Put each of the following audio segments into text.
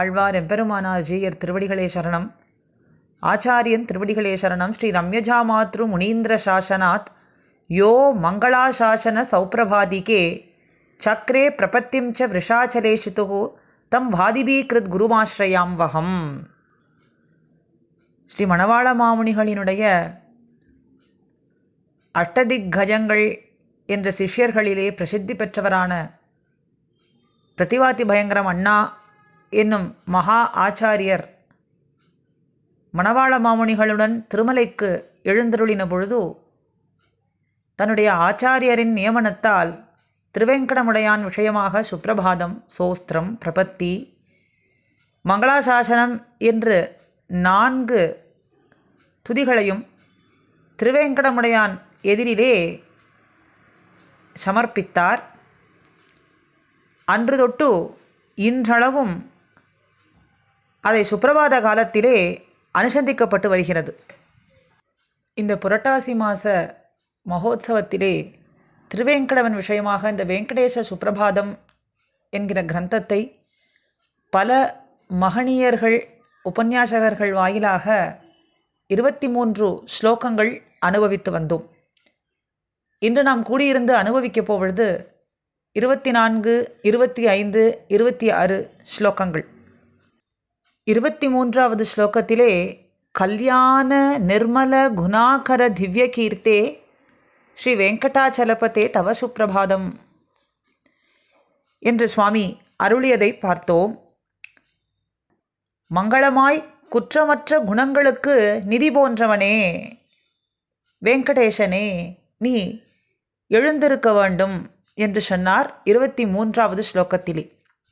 ஆழ்வார் எம்பெருமானார் ஜீயர் திருவடிகளே சரணம் ஆச்சாரியன் திருவடிகளே சரணம் ஸ்ரீ ரம்யஜா மாத்ரு முனீந்திர சாசனாத் யோ மங்களாசாசன சௌப்ரபாதிகே சக்ரே பிரபத்திம் ச விருஷாச்சலேஷித்து தம் வாதிபீகிருத் குருமாஸ்ரயாம் வகம் ஸ்ரீ மணவாள மாமுனிகளினுடைய அஷ்டதிக்கஜங்கள் என்ற சிஷ்யர்களிலே பிரசித்தி பெற்றவரான பிரதிவாதி பயங்கரம் அண்ணா என்னும் மகா ஆச்சாரியர் மணவாள மாமுனிகளுடன் திருமலைக்கு எழுந்தருளின பொழுது தன்னுடைய ஆச்சாரியரின் நியமனத்தால் திருவேங்கடமுடையான் விஷயமாக சுப்பிரபாதம் சோஸ்திரம் பிரபத்தி மங்களாசாசனம் என்று நான்கு துதிகளையும் திருவேங்கடமுடையான் எதிரிலே சமர்ப்பித்தார் அன்று தொட்டு இன்றளவும் அதை சுப்பிரபாத காலத்திலே அனுசந்திக்கப்பட்டு வருகிறது இந்த புரட்டாசி மாத மகோத்சவத்திலே திருவேங்கடவன் விஷயமாக இந்த வெங்கடேச சுப்பிரபாதம் என்கிற கிரந்தத்தை பல மகனியர்கள் உபன்யாசகர்கள் வாயிலாக இருபத்தி மூன்று ஸ்லோகங்கள் அனுபவித்து வந்தோம் இன்று நாம் கூடியிருந்து அனுபவிக்கப் போவது இருபத்தி நான்கு இருபத்தி ஐந்து இருபத்தி ஆறு ஸ்லோகங்கள் இருபத்தி மூன்றாவது ஸ்லோகத்திலே கல்யாண நிர்மல குணாகர திவ்ய கீர்த்தே ஸ்ரீ வெங்கடாச்சலபதே தவ சுப்பிரபாதம் என்று சுவாமி அருளியதை பார்த்தோம் மங்களமாய் குற்றமற்ற குணங்களுக்கு நிதி போன்றவனே வெங்கடேசனே நீ எழுந்திருக்க வேண்டும் என்று சொன்னார் இருபத்தி மூன்றாவது ஸ்லோகத்திலே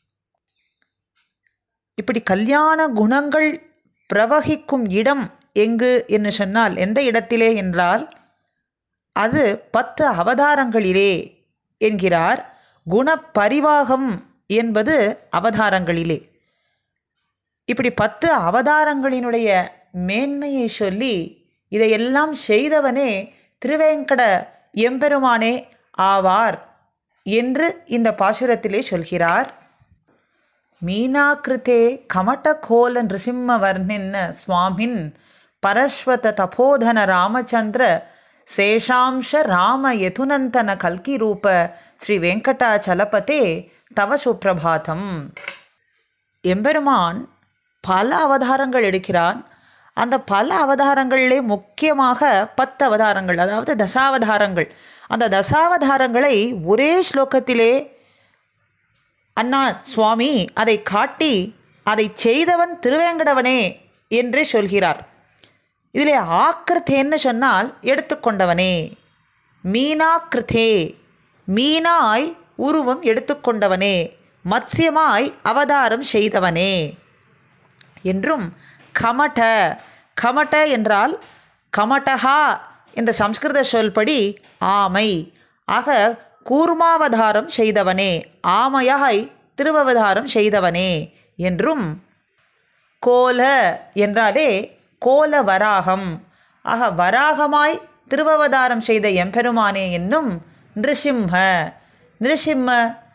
இப்படி கல்யாண குணங்கள் பிரவகிக்கும் இடம் எங்கு என்று சொன்னால் எந்த இடத்திலே என்றால் அது பத்து அவதாரங்களிலே என்கிறார் குணப்பரிவாகம் என்பது அவதாரங்களிலே இப்படி பத்து அவதாரங்களினுடைய மேன்மையை சொல்லி இதையெல்லாம் செய்தவனே திருவேங்கட எம்பெருமானே ஆவார் என்று இந்த பாசுரத்திலே சொல்கிறார் மீனாக்கிருத்தே கமட்டகோல நிருசிம்ம வர்ணின்ன சுவாமின் பரஸ்வத தபோதன ராமச்சந்திர சேஷாம்ச ராம யதுனந்தன கல்கி ரூப ஸ்ரீ வெங்கடாச்சலபதே தவ சுப்பிரபாதம் எம்பெருமான் பல அவதாரங்கள் எடுக்கிறான் அந்த பல அவதாரங்களிலே முக்கியமாக பத்து அவதாரங்கள் அதாவது தசாவதாரங்கள் அந்த தசாவதாரங்களை ஒரே ஸ்லோகத்திலே அண்ணா சுவாமி அதை காட்டி அதை செய்தவன் திருவேங்கடவனே என்று சொல்கிறார் இதிலே ஆக்கிருத்தேன்னு சொன்னால் எடுத்துக்கொண்டவனே மீனாக்கிருத்தே மீனாய் உருவம் எடுத்துக்கொண்டவனே மத்சியமாய் அவதாரம் செய்தவனே என்றும் கமட கமட என்றால் கமட்டஹா என்ற சம்ஸ்கிருத சொல்படி ஆமை ஆக கூர்மாவதாரம் செய்தவனே ஆமையாய் திருவவதாரம் செய்தவனே என்றும் கோல என்றாலே கோல வராகம் ஆக வராகமாய் திருவவதாரம் செய்த எம்பெருமானே என்னும் நிருசிம்ம நிருசிம்ம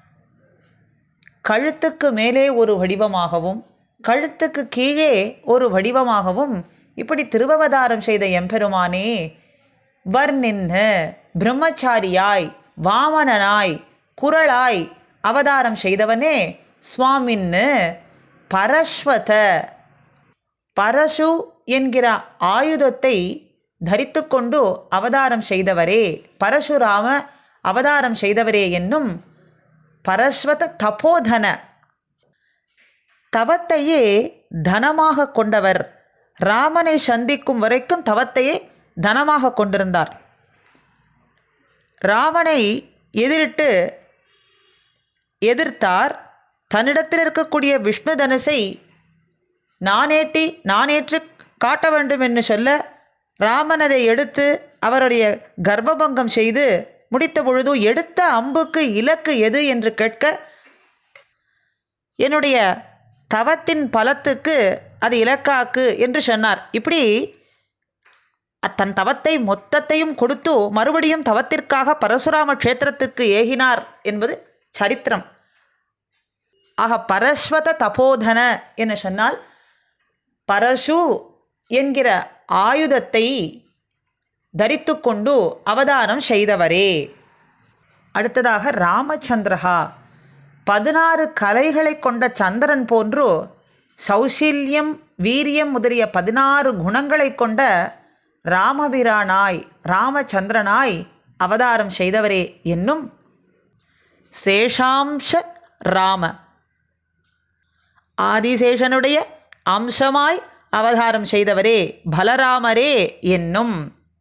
கழுத்துக்கு மேலே ஒரு வடிவமாகவும் கழுத்துக்கு கீழே ஒரு வடிவமாகவும் இப்படி திருவவதாரம் செய்த எம்பெருமானே வர்ணின்ன பிரம்மச்சாரியாய் வாமனனாய் குரலாய் அவதாரம் செய்தவனே சுவாமின்னு பரஸ்வத பரசு என்கிற ஆயுதத்தை தரித்து கொண்டு அவதாரம் செய்தவரே பரசுராம அவதாரம் செய்தவரே என்னும் பரஸ்வத தபோதன தவத்தையே தனமாக கொண்டவர் ராமனை சந்திக்கும் வரைக்கும் தவத்தையே தனமாக கொண்டிருந்தார் ராவனை எதிரிட்டு எதிர்த்தார் தன்னிடத்தில் இருக்கக்கூடிய விஷ்ணு தனுசை நானேட்டி நானேற்று காட்ட வேண்டும் என்று சொல்ல ராமன் அதை எடுத்து அவருடைய கர்ப்பபங்கம் செய்து முடித்த பொழுது எடுத்த அம்புக்கு இலக்கு எது என்று கேட்க என்னுடைய தவத்தின் பலத்துக்கு அது இலக்காக்கு என்று சொன்னார் இப்படி தன் தவத்தை மொத்தத்தையும் கொடுத்து மறுபடியும் தவத்திற்காக பரசுராம க்ஷேத்திரத்துக்கு ஏகினார் என்பது சரித்திரம் ஆக பரஸ்வத தபோதன என்று சொன்னால் பரசு என்கிற ஆயுதத்தை தரித்து கொண்டு அவதாரம் செய்தவரே அடுத்ததாக ராமச்சந்திரஹா பதினாறு கலைகளை கொண்ட சந்திரன் போன்று சௌசில்யம் வீரியம் முதலிய பதினாறு குணங்களை கொண்ட ராமபிரானாய் ராமச்சந்திரனாய் அவதாரம் செய்தவரே என்னும் சேஷாம்ச ராம ஆதிசேஷனுடைய அம்சமாய் அவதாரம் செய்தவரே பலராமரே என்னும்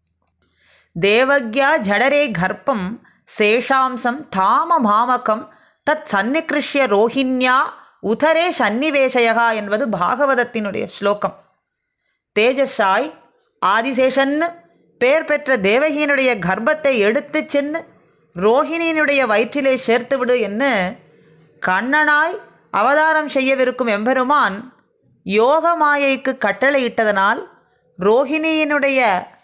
தேவக்யா ஜடரே கர்ப்பம் சேஷாம்சம் தாம மாமகம் தத் சன்னிகிருஷ்ய ரோஹிண்யா உதரே சன்னிவேசயகா என்பது பாகவதத்தினுடைய ஸ்லோகம் தேஜஸாய் ஆதிசேஷன்னு பேர் பெற்ற தேவகியினுடைய கர்ப்பத்தை எடுத்து சென்று ரோஹிணியினுடைய வயிற்றிலே சேர்த்து விடு என்று கண்ணனாய் அவதாரம் செய்யவிருக்கும் எம்பெருமான் யோக மாயைக்கு கட்டளையிட்டதனால் ரோஹிணியினுடைய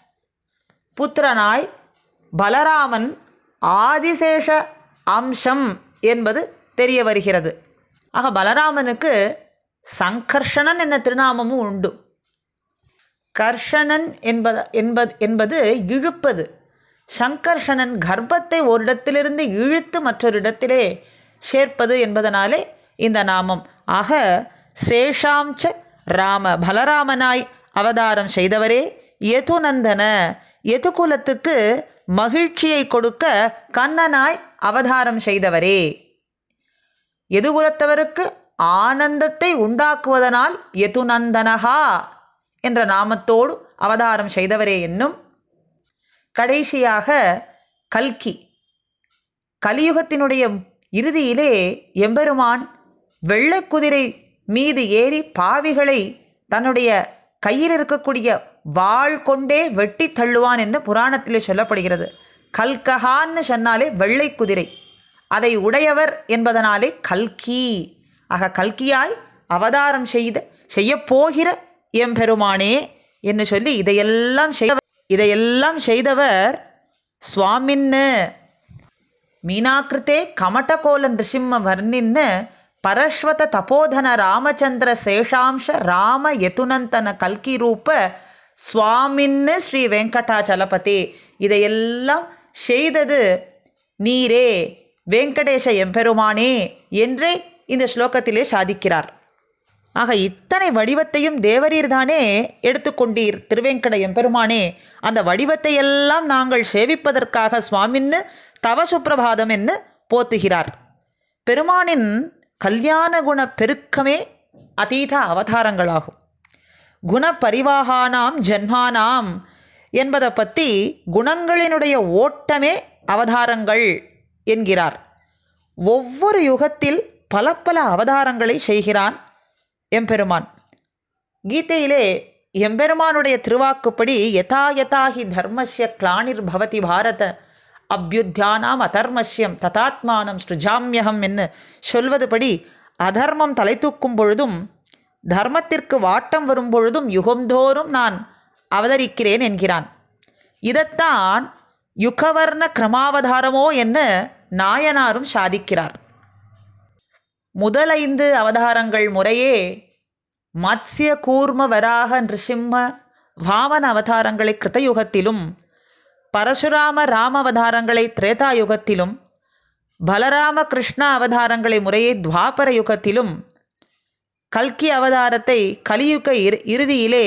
புத்திரனாய் பலராமன் ஆதிசேஷ அம்சம் என்பது தெரிய வருகிறது ஆக பலராமனுக்கு சங்கர்ஷணன் என்ற திருநாமமும் உண்டு கர்ஷணன் என்பது என்பது என்பது இழுப்பது சங்கர்ஷணன் கர்ப்பத்தை ஒரு இடத்திலிருந்து இழுத்து மற்றொரு இடத்திலே சேர்ப்பது என்பதனாலே இந்த நாமம் ஆக சேஷாம்ச ராம பலராமனாய் அவதாரம் செய்தவரே யதுநந்தன யதுகுலத்துக்கு மகிழ்ச்சியை கொடுக்க கண்ணனாய் அவதாரம் செய்தவரே எதுகுலத்தவருக்கு ஆனந்தத்தை உண்டாக்குவதனால் யதுநந்தனகா என்ற நாமத்தோடு அவதாரம் செய்தவரே என்னும் கடைசியாக கல்கி கலியுகத்தினுடைய இறுதியிலே எம்பெருமான் வெள்ளக்குதிரை மீது ஏறி பாவிகளை தன்னுடைய கையில் இருக்கக்கூடிய வாள் கொண்டே வெட்டி தள்ளுவான் என்று புராணத்திலே சொல்லப்படுகிறது கல்கஹான்னு சொன்னாலே வெள்ளை குதிரை அதை உடையவர் என்பதனாலே கல்கி ஆக கல்கியாய் அவதாரம் செய்த செய்யப்போகிற எம்பெருமானே என்று சொல்லி இதையெல்லாம் செய்த இதையெல்லாம் செய்தவர் சுவாமின்னு மீனாக்கிருத்தே கமட்டகோல நிருசிம்ம வர்ணின்னு பரஸ்வத தபோதன ராமச்சந்திர சேஷாம்ச ராம யதுனந்தன கல்கி ரூப சுவாமின்னு ஸ்ரீ வெங்கடாச்சலபதி இதையெல்லாம் செய்தது நீரே வெங்கடேச எம்பெருமானே என்றே இந்த ஸ்லோகத்திலே சாதிக்கிறார் ஆக இத்தனை வடிவத்தையும் தேவரீர்தானே எடுத்துக்கொண்டீர் திருவேங்கட எம்பெருமானே அந்த வடிவத்தை எல்லாம் நாங்கள் சேவிப்பதற்காக சுவாமின்னு தவ சுப்பிரபாதம் என்று போத்துகிறார் பெருமானின் கல்யாண குண பெருக்கமே அதீத அவதாரங்களாகும் குணப்பரிவாகானாம் ஜன்மானாம் என்பதை பற்றி குணங்களினுடைய ஓட்டமே அவதாரங்கள் என்கிறார் ஒவ்வொரு யுகத்தில் பல பல அவதாரங்களை செய்கிறான் எம்பெருமான் கீதையிலே எம்பெருமானுடைய திருவாக்குப்படி யதா யதாஹி தர்மஸ்ய கிளானிர் பவதி பாரத அபியுத்தியானாம் அதர்மஸ்யம் ததாத்மானம் ஸ்ருஜாமியகம் என்று சொல்வதுபடி அதர்மம் தலை தூக்கும் பொழுதும் தர்மத்திற்கு வாட்டம் வரும் பொழுதும் யுகந்தோறும் நான் அவதரிக்கிறேன் என்கிறான் இதைத்தான் யுகவர்ண கிரமாவதாரமோ என்று நாயனாரும் சாதிக்கிறார் முதலைந்து அவதாரங்கள் முறையே மத்ஸ்ய கூர்ம வராக நிருசிம்ம வாமன அவதாரங்களை கிருத்தயுகத்திலும் பரசுராம ராம அவதாரங்களை திரேதாயுகத்திலும் பலராம கிருஷ்ண அவதாரங்களை முறையே துவாபர யுகத்திலும் கல்கி அவதாரத்தை கலியுக இறு- இறுதியிலே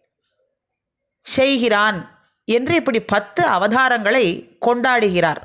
செய்கிறான் என்று இப்படி பத்து அவதாரங்களை கொண்டாடுகிறார்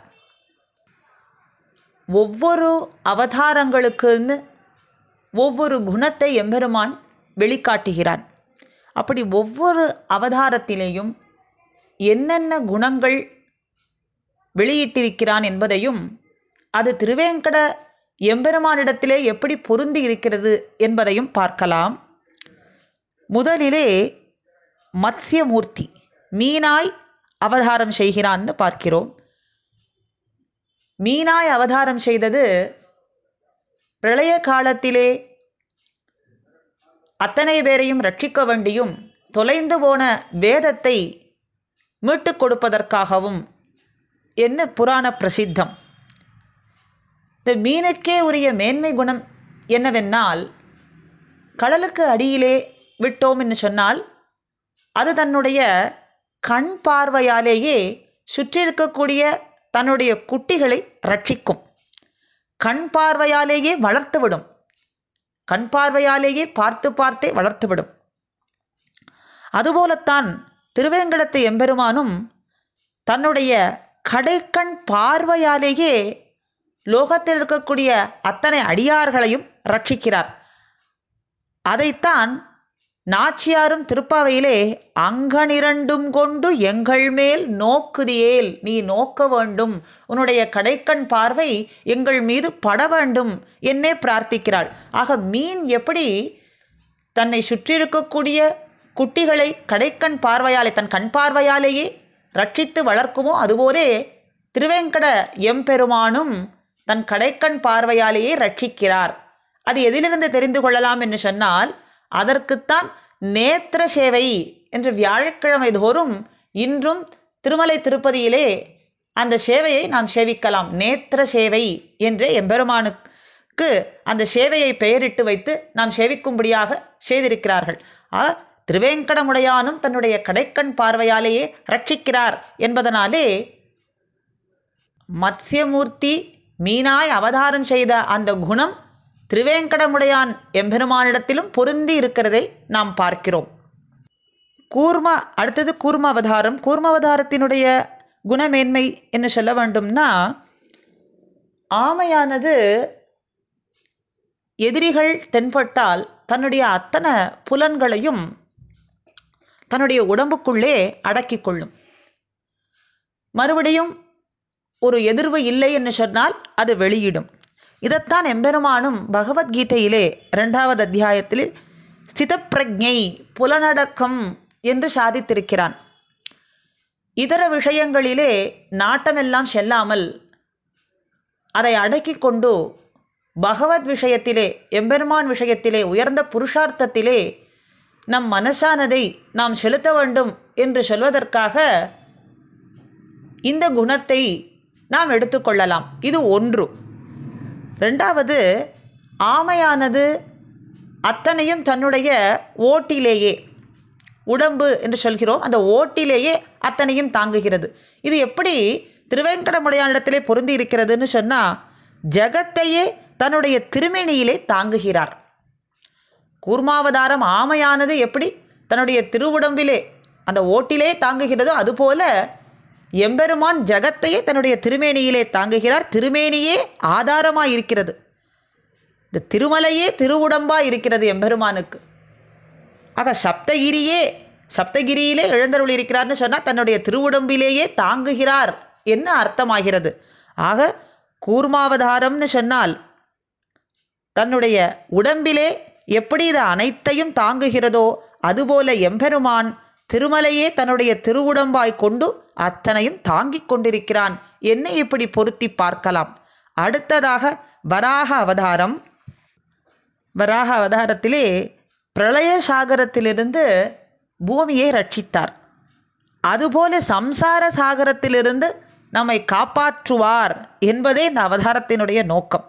ஒவ்வொரு அவதாரங்களுக்குன்னு ஒவ்வொரு குணத்தை எம்பெருமான் வெளிக்காட்டுகிறான் அப்படி ஒவ்வொரு அவதாரத்திலேயும் என்னென்ன குணங்கள் வெளியிட்டிருக்கிறான் என்பதையும் அது திருவேங்கட எம்பெருமானிடத்திலே எப்படி பொருந்தி இருக்கிறது என்பதையும் பார்க்கலாம் முதலிலே மத்ஸ்யமூர்த்தி மீனாய் அவதாரம் செய்கிறான்னு பார்க்கிறோம் மீனாய் அவதாரம் செய்தது பிரளய காலத்திலே அத்தனை பேரையும் ரட்சிக்க வேண்டியும் தொலைந்து போன வேதத்தை மீட்டுக் கொடுப்பதற்காகவும் என்ன புராண பிரசித்தம் இந்த மீனுக்கே உரிய மேன்மை குணம் என்னவென்னால் கடலுக்கு அடியிலே விட்டோம் என்று சொன்னால் அது தன்னுடைய கண் பார்வையாலேயே சுற்றி இருக்கக்கூடிய தன்னுடைய குட்டிகளை ரட்சிக்கும் கண் பார்வையாலேயே வளர்த்துவிடும் கண் பார்வையாலேயே பார்த்து பார்த்தே வளர்த்துவிடும் அதுபோலத்தான் திருவேங்கடத்து எம்பெருமானும் தன்னுடைய கடைக்கண் பார்வையாலேயே லோகத்தில் இருக்கக்கூடிய அத்தனை அடியார்களையும் ரட்சிக்கிறார் அதைத்தான் நாச்சியாரும் திருப்பாவையிலே அங்கனிரண்டும் கொண்டு எங்கள் மேல் நோக்குதியேல் நீ நோக்க வேண்டும் உன்னுடைய கடைக்கண் பார்வை எங்கள் மீது பட வேண்டும் என்னே பிரார்த்திக்கிறாள் ஆக மீன் எப்படி தன்னை சுற்றியிருக்கக்கூடிய குட்டிகளை கடைக்கண் பார்வையாலே தன் கண் பார்வையாலேயே ரட்சித்து வளர்க்குமோ அதுபோலே திருவேங்கட எம்பெருமானும் தன் கடைக்கண் பார்வையாலேயே ரட்சிக்கிறார் அது எதிலிருந்து தெரிந்து கொள்ளலாம் என்று சொன்னால் அதற்குத்தான் நேத்திர சேவை என்று வியாழக்கிழமை தோறும் இன்றும் திருமலை திருப்பதியிலே அந்த சேவையை நாம் சேவிக்கலாம் நேத்திர சேவை என்றே எம்பெருமானுக்கு அந்த சேவையை பெயரிட்டு வைத்து நாம் சேவிக்கும்படியாக செய்திருக்கிறார்கள் ஆ திருவேங்கடமுடையானும் தன்னுடைய கடைக்கண் பார்வையாலேயே ரட்சிக்கிறார் என்பதனாலே மத்ஸ்யமூர்த்தி மீனாய் அவதாரம் செய்த அந்த குணம் திருவேங்கடமுடையான் எம்பெருமானிடத்திலும் பொருந்தி இருக்கிறதை நாம் பார்க்கிறோம் கூர்ம அடுத்தது கூர்ம அவதாரம் கூர்ம அவதாரத்தினுடைய குணமேன்மை என்ன சொல்ல வேண்டும்னா ஆமையானது எதிரிகள் தென்பட்டால் தன்னுடைய அத்தனை புலன்களையும் தன்னுடைய உடம்புக்குள்ளே அடக்கிக் கொள்ளும் மறுபடியும் ஒரு எதிர்வு இல்லை என்று சொன்னால் அது வெளியிடும் இதைத்தான் எம்பெருமானும் பகவத்கீதையிலே இரண்டாவது அத்தியாயத்தில் ஸ்திதப்பிரஜை புலனடக்கம் என்று சாதித்திருக்கிறான் இதர விஷயங்களிலே நாட்டமெல்லாம் செல்லாமல் அதை அடக்கிக் கொண்டு பகவத் விஷயத்திலே எம்பெருமான் விஷயத்திலே உயர்ந்த புருஷார்த்தத்திலே நம் மனசானதை நாம் செலுத்த வேண்டும் என்று சொல்வதற்காக இந்த குணத்தை நாம் எடுத்துக்கொள்ளலாம் இது ஒன்று ரெண்டாவது ஆமையானது அத்தனையும் தன்னுடைய ஓட்டிலேயே உடம்பு என்று சொல்கிறோம் அந்த ஓட்டிலேயே அத்தனையும் தாங்குகிறது இது எப்படி திருவேங்கடமுடையானிடத்திலே பொருந்தி இருக்கிறதுன்னு சொன்னால் ஜகத்தையே தன்னுடைய திருமேனியிலே தாங்குகிறார் கூர்மாவதாரம் ஆமையானது எப்படி தன்னுடைய திருவுடம்பிலே அந்த ஓட்டிலே தாங்குகிறதோ அதுபோல எம்பெருமான் ஜகத்தையே தன்னுடைய திருமேனியிலே தாங்குகிறார் திருமேனியே ஆதாரமாக இருக்கிறது இந்த திருமலையே திருவுடம்பாக இருக்கிறது எம்பெருமானுக்கு ஆக சப்தகிரியே சப்தகிரியிலே எழுந்தருள் இருக்கிறார்னு சொன்னால் தன்னுடைய திருவுடம்பிலேயே தாங்குகிறார் என்ன அர்த்தமாகிறது ஆக கூர்மாவதாரம்னு சொன்னால் தன்னுடைய உடம்பிலே எப்படி இது அனைத்தையும் தாங்குகிறதோ அதுபோல எம்பெருமான் திருமலையே தன்னுடைய திருவுடம்பாய் கொண்டு அத்தனையும் தாங்கிக் கொண்டிருக்கிறான் என்னை இப்படி பொருத்தி பார்க்கலாம் அடுத்ததாக வராக அவதாரம் வராக அவதாரத்திலே பிரளய சாகரத்திலிருந்து பூமியை ரட்சித்தார் அதுபோல சம்சார சாகரத்திலிருந்து நம்மை காப்பாற்றுவார் என்பதே இந்த அவதாரத்தினுடைய நோக்கம்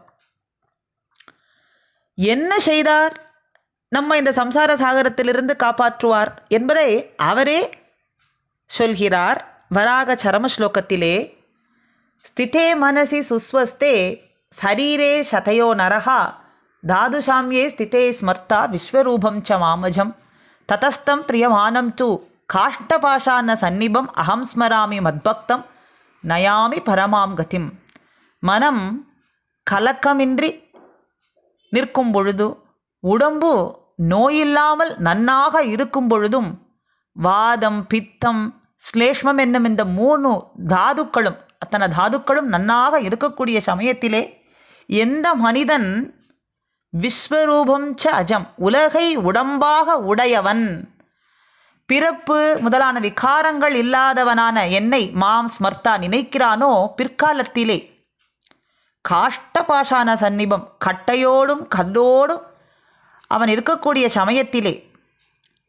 என்ன செய்தார் நம்ம இந்த சம்சார சாகரத்திலிருந்து காப்பாற்றுவார் என்பதை அவரே சொல்கிறார் வராக சரம ஸ்லோகத்திலே ஸ்திதே மனசி சுஸ்வஸ்தே சரீரே சதயோ நரஹா தாதுசாமியே ஸ்திதே ஸ்மர்த்தா விஸ்வரூபம் ச மாமஜம் ததஸ்தம் பிரியமானம் து காஷ்டபாஷான சந்நிபம் அகம் ஸ்மராமி மத்பக்தம் நயாமி பரமாம் கதிம் மனம் கலக்கமின்றி நிற்கும் பொழுது உடம்பு நோயில்லாமல் நன்னாக இருக்கும் பொழுதும் வாதம் பித்தம் ஸ்லேஷ்மம் என்னும் இந்த மூணு தாதுக்களும் அத்தனை தாதுக்களும் நன்னாக இருக்கக்கூடிய சமயத்திலே எந்த மனிதன் விஸ்வரூபம் ச அஜம் உலகை உடம்பாக உடையவன் பிறப்பு முதலான விகாரங்கள் இல்லாதவனான என்னை மாம் ஸ்மர்த்தா நினைக்கிறானோ பிற்காலத்திலே காஷ்டபாஷான சந்நிபம் கட்டையோடும் கல்லோடும் அவன் இருக்கக்கூடிய சமயத்திலே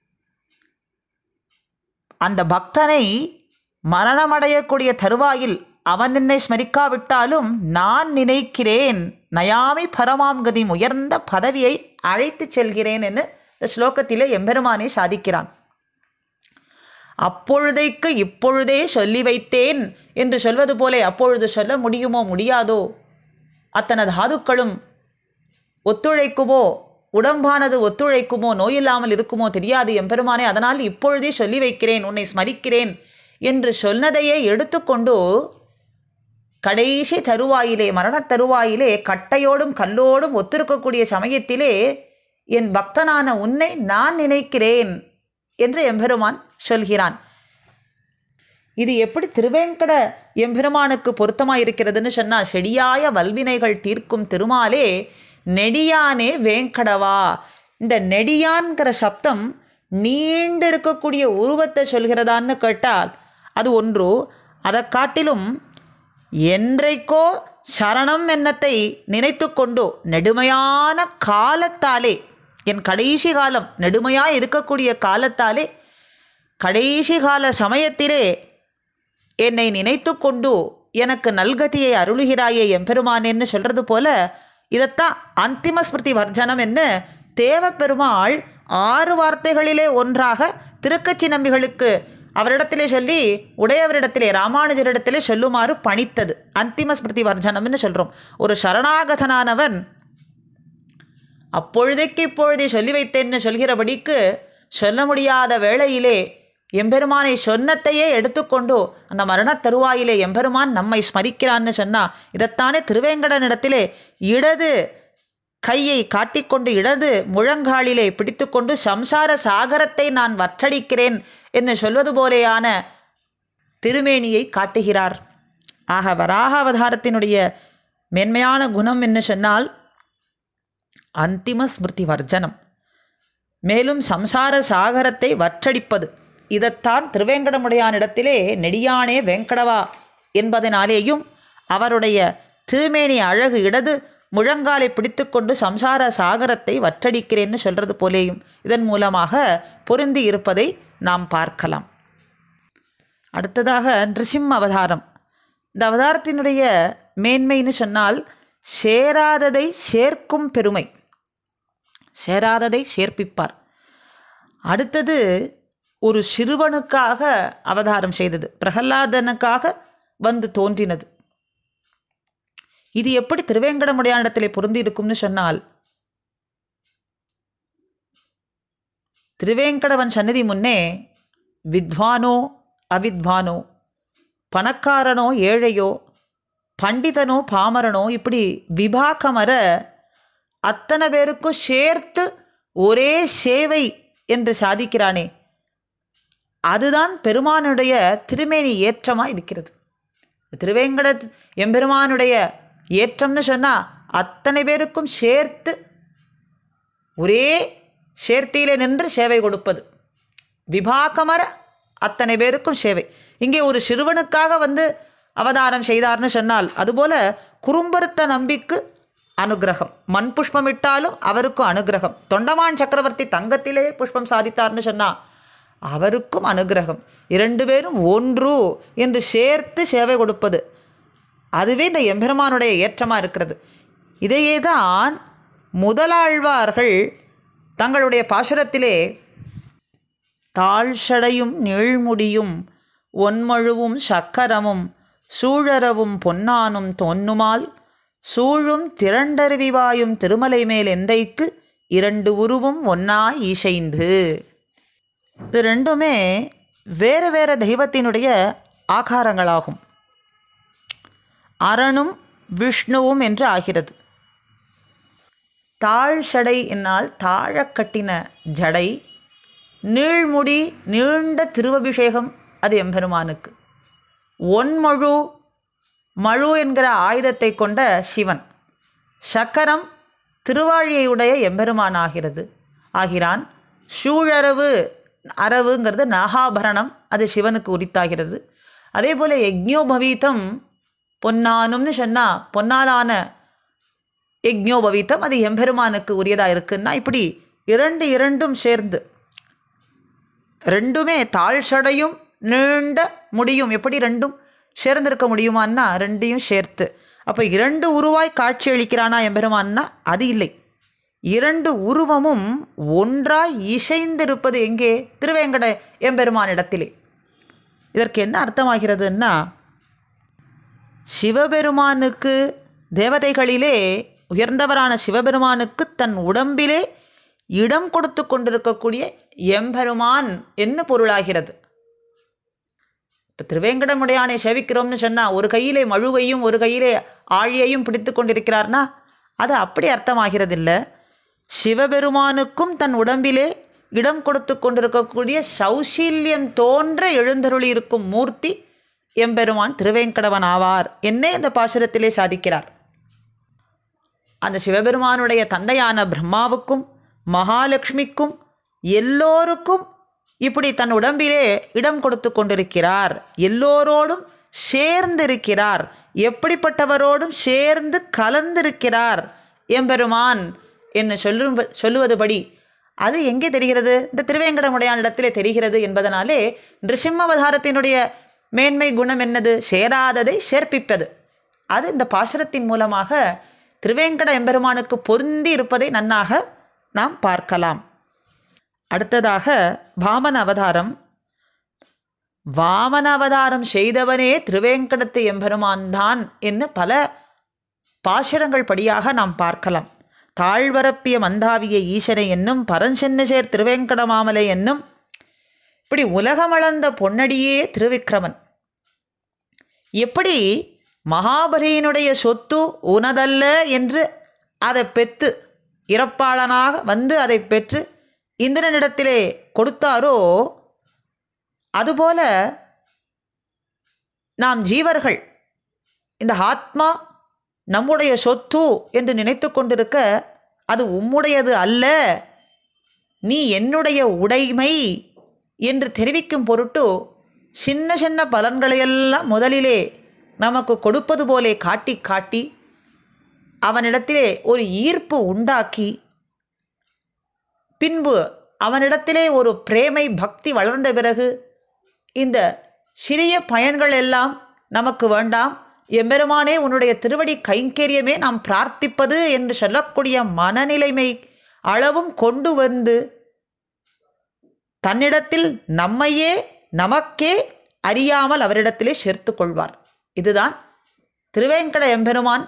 அந்த பக்தனை மரணமடையக்கூடிய தருவாயில் அவன் என்னை ஸ்மரிக்காவிட்டாலும் நான் நினைக்கிறேன் நயாமி பரமாம் கதி உயர்ந்த பதவியை அழைத்துச் செல்கிறேன் என்று இந்த ஸ்லோகத்திலே எம்பெருமானே சாதிக்கிறான் அப்பொழுதைக்கு இப்பொழுதே சொல்லி வைத்தேன் என்று சொல்வது போலே அப்பொழுது சொல்ல முடியுமோ முடியாதோ அத்தனை தாதுக்களும் ஒத்துழைக்குமோ உடம்பானது ஒத்துழைக்குமோ நோயில்லாமல் இருக்குமோ தெரியாது எம்பெருமானே அதனால் இப்பொழுதே சொல்லி வைக்கிறேன் உன்னை ஸ்மரிக்கிறேன் என்று சொன்னதையே எடுத்துக்கொண்டு கடைசி தருவாயிலே மரணத் தருவாயிலே கட்டையோடும் கல்லோடும் ஒத்திருக்கக்கூடிய சமயத்திலே என் பக்தனான உன்னை நான் நினைக்கிறேன் என்று எம்பெருமான் சொல்கிறான் இது எப்படி திருவேங்கட எம்பெருமானுக்கு பொருத்தமாக இருக்கிறதுன்னு சொன்னால் செடியாய வல்வினைகள் தீர்க்கும் திருமாலே நெடியானே வேங்கடவா இந்த நெடியான்கிற சப்தம் நீண்டு இருக்கக்கூடிய உருவத்தை சொல்கிறதான்னு கேட்டால் அது ஒன்று அதை காட்டிலும் என்றைக்கோ சரணம் என்னத்தை நினைத்து கொண்டு நெடுமையான காலத்தாலே என் கடைசி காலம் நெடுமையாக இருக்கக்கூடிய காலத்தாலே கடைசி கால சமயத்திலே என்னை நினைத்து கொண்டு எனக்கு நல்கதியை அருளுகிறாயே எம்பெருமானேன்னு சொல்கிறது போல இதைத்தான் அந்திம ஸ்மிருதி வர்ஜனம் என்று தேவப்பெருமாள் ஆறு வார்த்தைகளிலே ஒன்றாக திருக்கச்சி நம்பிகளுக்கு அவரிடத்திலே சொல்லி உடையவரிடத்திலே ராமானுஜரிடத்திலே சொல்லுமாறு பணித்தது அந்திம ஸ்மிருதி வர்ஜனம்னு சொல்கிறோம் ஒரு சரணாகதனானவன் அப்பொழுதைக்கு இப்பொழுதே சொல்லி வைத்தேன்னு சொல்கிறபடிக்கு சொல்ல முடியாத வேளையிலே எம்பெருமானை சொன்னத்தையே எடுத்துக்கொண்டு அந்த மரணத் தருவாயிலே எம்பெருமான் நம்மை ஸ்மரிக்கிறான்னு சொன்னா இதைத்தானே திருவேங்கடனிடத்திலே இடது கையை காட்டிக்கொண்டு இடது முழங்காலிலே பிடித்துக்கொண்டு சம்சார சாகரத்தை நான் வற்றடிக்கிறேன் என்று சொல்வது போலேயான திருமேனியை காட்டுகிறார் ஆக வராக அவதாரத்தினுடைய மென்மையான குணம் என்ன சொன்னால் அந்திம ஸ்மிருதி வர்ஜனம் மேலும் சம்சார சாகரத்தை வற்றடிப்பது இதைத்தான் திருவேங்கடமுடையானிடத்திலே நெடியானே வெங்கடவா என்பதனாலேயும் அவருடைய திருமேனி அழகு இடது முழங்காலை பிடித்துக்கொண்டு சம்சார சாகரத்தை வற்றடிக்கிறேன்னு சொல்றது போலேயும் இதன் மூலமாக பொருந்தி இருப்பதை நாம் பார்க்கலாம் அடுத்ததாக நிருசிம்ம அவதாரம் இந்த அவதாரத்தினுடைய மேன்மைன்னு சொன்னால் சேராததை சேர்க்கும் பெருமை சேராததை சேர்ப்பிப்பார் அடுத்தது ஒரு சிறுவனுக்காக அவதாரம் செய்தது பிரகலாதனுக்காக வந்து தோன்றினது இது எப்படி திருவேங்கடமுடையானிடத்திலே பொருந்தி இருக்கும்னு சொன்னால் திருவேங்கடவன் சந்நிதி முன்னே வித்வானோ அவித்வானோ பணக்காரனோ ஏழையோ பண்டிதனோ பாமரனோ இப்படி விபாகமர அத்தனை பேருக்கும் சேர்த்து ஒரே சேவை என்று சாதிக்கிறானே அதுதான் பெருமானுடைய திருமேனி ஏற்றமாக இருக்கிறது திருவேங்கட எம்பெருமானுடைய ஏற்றம்னு சொன்னால் அத்தனை பேருக்கும் சேர்த்து ஒரே சேர்த்தியிலே நின்று சேவை கொடுப்பது விபாகமர அத்தனை பேருக்கும் சேவை இங்கே ஒரு சிறுவனுக்காக வந்து அவதாரம் செய்தார்னு சொன்னால் அதுபோல குறும்பருத்த நம்பிக்கு அனுகிரகம் மண் புஷ்பம் இட்டாலும் அவருக்கும் அனுகிரகம் தொண்டமான் சக்கரவர்த்தி தங்கத்திலே புஷ்பம் சாதித்தார்னு சொன்னால் அவருக்கும் அனுகிரகம் இரண்டு பேரும் ஒன்று என்று சேர்த்து சேவை கொடுப்பது அதுவே இந்த எம்பெருமானுடைய ஏற்றமாக இருக்கிறது இதையே தான் முதலாழ்வார்கள் தங்களுடைய பாசுரத்திலே தாழ்ஷடையும் நீழ்முடியும் ஒன்மழுவும் சக்கரமும் சூழரவும் பொன்னானும் தோன்னுமால் சூழும் திரண்டருவிவாயும் திருமலை மேல் எந்தைக்கு இரண்டு உருவும் ஒன்னாய் ஈசைந்து இது ரெண்டுமே வேறு வேறு தெய்வத்தினுடைய ஆகாரங்களாகும் அரணும் விஷ்ணுவும் என்று ஆகிறது தாழ் சடை என்னால் தாழக் கட்டின ஜடை நீழ்முடி நீண்ட திருவபிஷேகம் அது எம்பெருமானுக்கு ஒன்மழு மழு என்கிற ஆயுதத்தை கொண்ட சிவன் சக்கரம் திருவாழியையுடைய எம்பெருமான் ஆகிறது ஆகிறான் சூழரவு அரவுங்கிறது நாகாபரணம் அது சிவனுக்கு உரித்தாகிறது அதே போல் யஜ்ஞோபவீதம் பொன்னானும்னு சொன்னால் பொன்னாலான யஜ்ஞோபவீதம் அது எம்பெருமானுக்கு உரியதாக இருக்குன்னா இப்படி இரண்டு இரண்டும் சேர்ந்து ரெண்டுமே தாழ் சடையும் நீண்ட முடியும் எப்படி ரெண்டும் சேர்ந்திருக்க முடியுமான்னா ரெண்டையும் சேர்த்து அப்போ இரண்டு உருவாய் காட்சி அளிக்கிறானா எம்பெருமான்னா அது இல்லை இரண்டு உருவமும் ஒன்றாய் இசைந்திருப்பது எங்கே திருவேங்கட எம்பெருமானிடத்திலே இதற்கு என்ன அர்த்தமாகிறதுன்னா சிவபெருமானுக்கு தேவதைகளிலே உயர்ந்தவரான சிவபெருமானுக்கு தன் உடம்பிலே இடம் கொடுத்து கொண்டிருக்கக்கூடிய எம்பெருமான் என்ன பொருளாகிறது இப்போ திருவேங்கடமுடையானை சேவிக்கிறோம்னு சொன்னால் ஒரு கையிலே மழுவையும் ஒரு கையிலே ஆழியையும் பிடித்து கொண்டிருக்கிறார்னா அது அப்படி அர்த்தமாகிறதில்ல சிவபெருமானுக்கும் தன் உடம்பிலே இடம் கொடுத்து கொண்டிருக்கக்கூடிய சௌசீல்யம் தோன்ற எழுந்தருளி இருக்கும் மூர்த்தி எம்பெருமான் திருவேங்கடவன் ஆவார் என்னே இந்த பாசுரத்திலே சாதிக்கிறார் அந்த சிவபெருமானுடைய தந்தையான பிரம்மாவுக்கும் மகாலட்சுமிக்கும் எல்லோருக்கும் இப்படி தன் உடம்பிலே இடம் கொடுத்து கொண்டிருக்கிறார் எல்லோரோடும் சேர்ந்திருக்கிறார் எப்படிப்பட்டவரோடும் சேர்ந்து கலந்திருக்கிறார் எம்பெருமான் என்று சொல்லும் சொல்லுவதுபடி அது எங்கே தெரிகிறது இந்த திருவேங்கடமுடையான் இடத்திலே தெரிகிறது என்பதனாலே நிருசிம்மவதாரத்தினுடைய மேன்மை குணம் என்னது சேராததை சேர்ப்பிப்பது அது இந்த பாசுரத்தின் மூலமாக திருவேங்கட எம்பெருமானுக்கு பொருந்தி இருப்பதை நன்னாக நாம் பார்க்கலாம் அடுத்ததாக வாமன அவதாரம் வாமன அவதாரம் செய்தவனே திருவேங்கடத்து எம்பெருமான் தான் என்று பல பாசுரங்கள் படியாக நாம் பார்க்கலாம் தாழ்வரப்பிய மந்தாவிய ஈசனை என்னும் பரஞ்சென்னசேர் திருவேங்கடமாமலை என்னும் இப்படி உலகமளந்த பொன்னடியே திருவிக்கிரமன் எப்படி மகாபலியினுடைய சொத்து உனதல்ல என்று அதை பெற்று இறப்பாளனாக வந்து அதை பெற்று இந்திரனிடத்திலே கொடுத்தாரோ அதுபோல நாம் ஜீவர்கள் இந்த ஆத்மா நம்முடைய சொத்து என்று நினைத்து கொண்டிருக்க அது உம்முடையது அல்ல நீ என்னுடைய உடைமை என்று தெரிவிக்கும் பொருட்டு சின்ன சின்ன பலன்களையெல்லாம் முதலிலே நமக்கு கொடுப்பது போலே காட்டி காட்டி அவனிடத்திலே ஒரு ஈர்ப்பு உண்டாக்கி பின்பு அவனிடத்திலே ஒரு பிரேமை பக்தி வளர்ந்த பிறகு இந்த சிறிய பயன்கள் எல்லாம் நமக்கு வேண்டாம் எம்பெருமானே உன்னுடைய திருவடி கைங்கரியமே நாம் பிரார்த்திப்பது என்று சொல்லக்கூடிய மனநிலைமை அளவும் கொண்டு வந்து தன்னிடத்தில் நம்மையே நமக்கே அறியாமல் அவரிடத்திலே சேர்த்து கொள்வார் இதுதான் திருவேங்கட எம்பெருமான்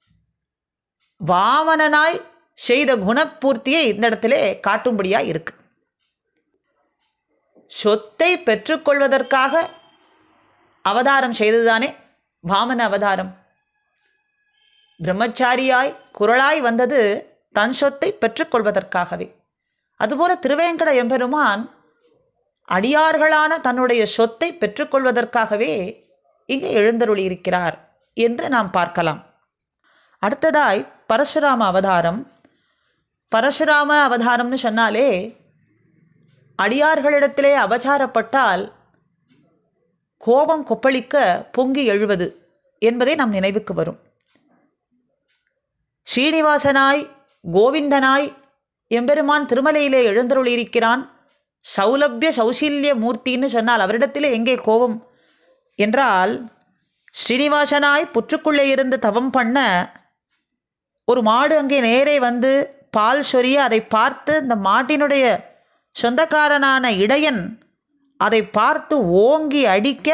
வாமனனாய் செய்த குணப்பூர்த்தியை இந்த இடத்திலே காட்டும்படியாக இருக்கு சொத்தை பெற்றுக்கொள்வதற்காக அவதாரம் செய்ததுதானே வாமன அவதாரம் பிரம்மச்சாரியாய் குரலாய் வந்தது தன் சொத்தை பெற்றுக்கொள்வதற்காகவே அதுபோல திருவேங்கட எம்பெருமான் அடியார்களான தன்னுடைய சொத்தை பெற்றுக்கொள்வதற்காகவே இங்கே எழுந்தருளியிருக்கிறார் என்று நாம் பார்க்கலாம் அடுத்ததாய் பரசுராம அவதாரம் பரசுராம அவதாரம்னு சொன்னாலே அடியார்களிடத்திலே அபச்சாரப்பட்டால் கோபம் கொப்பளிக்க பொங்கி எழுவது என்பதை நம் நினைவுக்கு வரும் ஸ்ரீனிவாசனாய் கோவிந்தனாய் எம்பெருமான் திருமலையிலே எழுந்தருளியிருக்கிறான் சௌலபிய சௌசீல்ய மூர்த்தின்னு சொன்னால் அவரிடத்திலே எங்கே கோபம் என்றால் ஸ்ரீனிவாசனாய் புற்றுக்குள்ளே இருந்து தவம் பண்ண ஒரு மாடு அங்கே நேரே வந்து பால் சொரிய அதை பார்த்து இந்த மாட்டினுடைய சொந்தக்காரனான இடையன் அதை பார்த்து ஓங்கி அடிக்க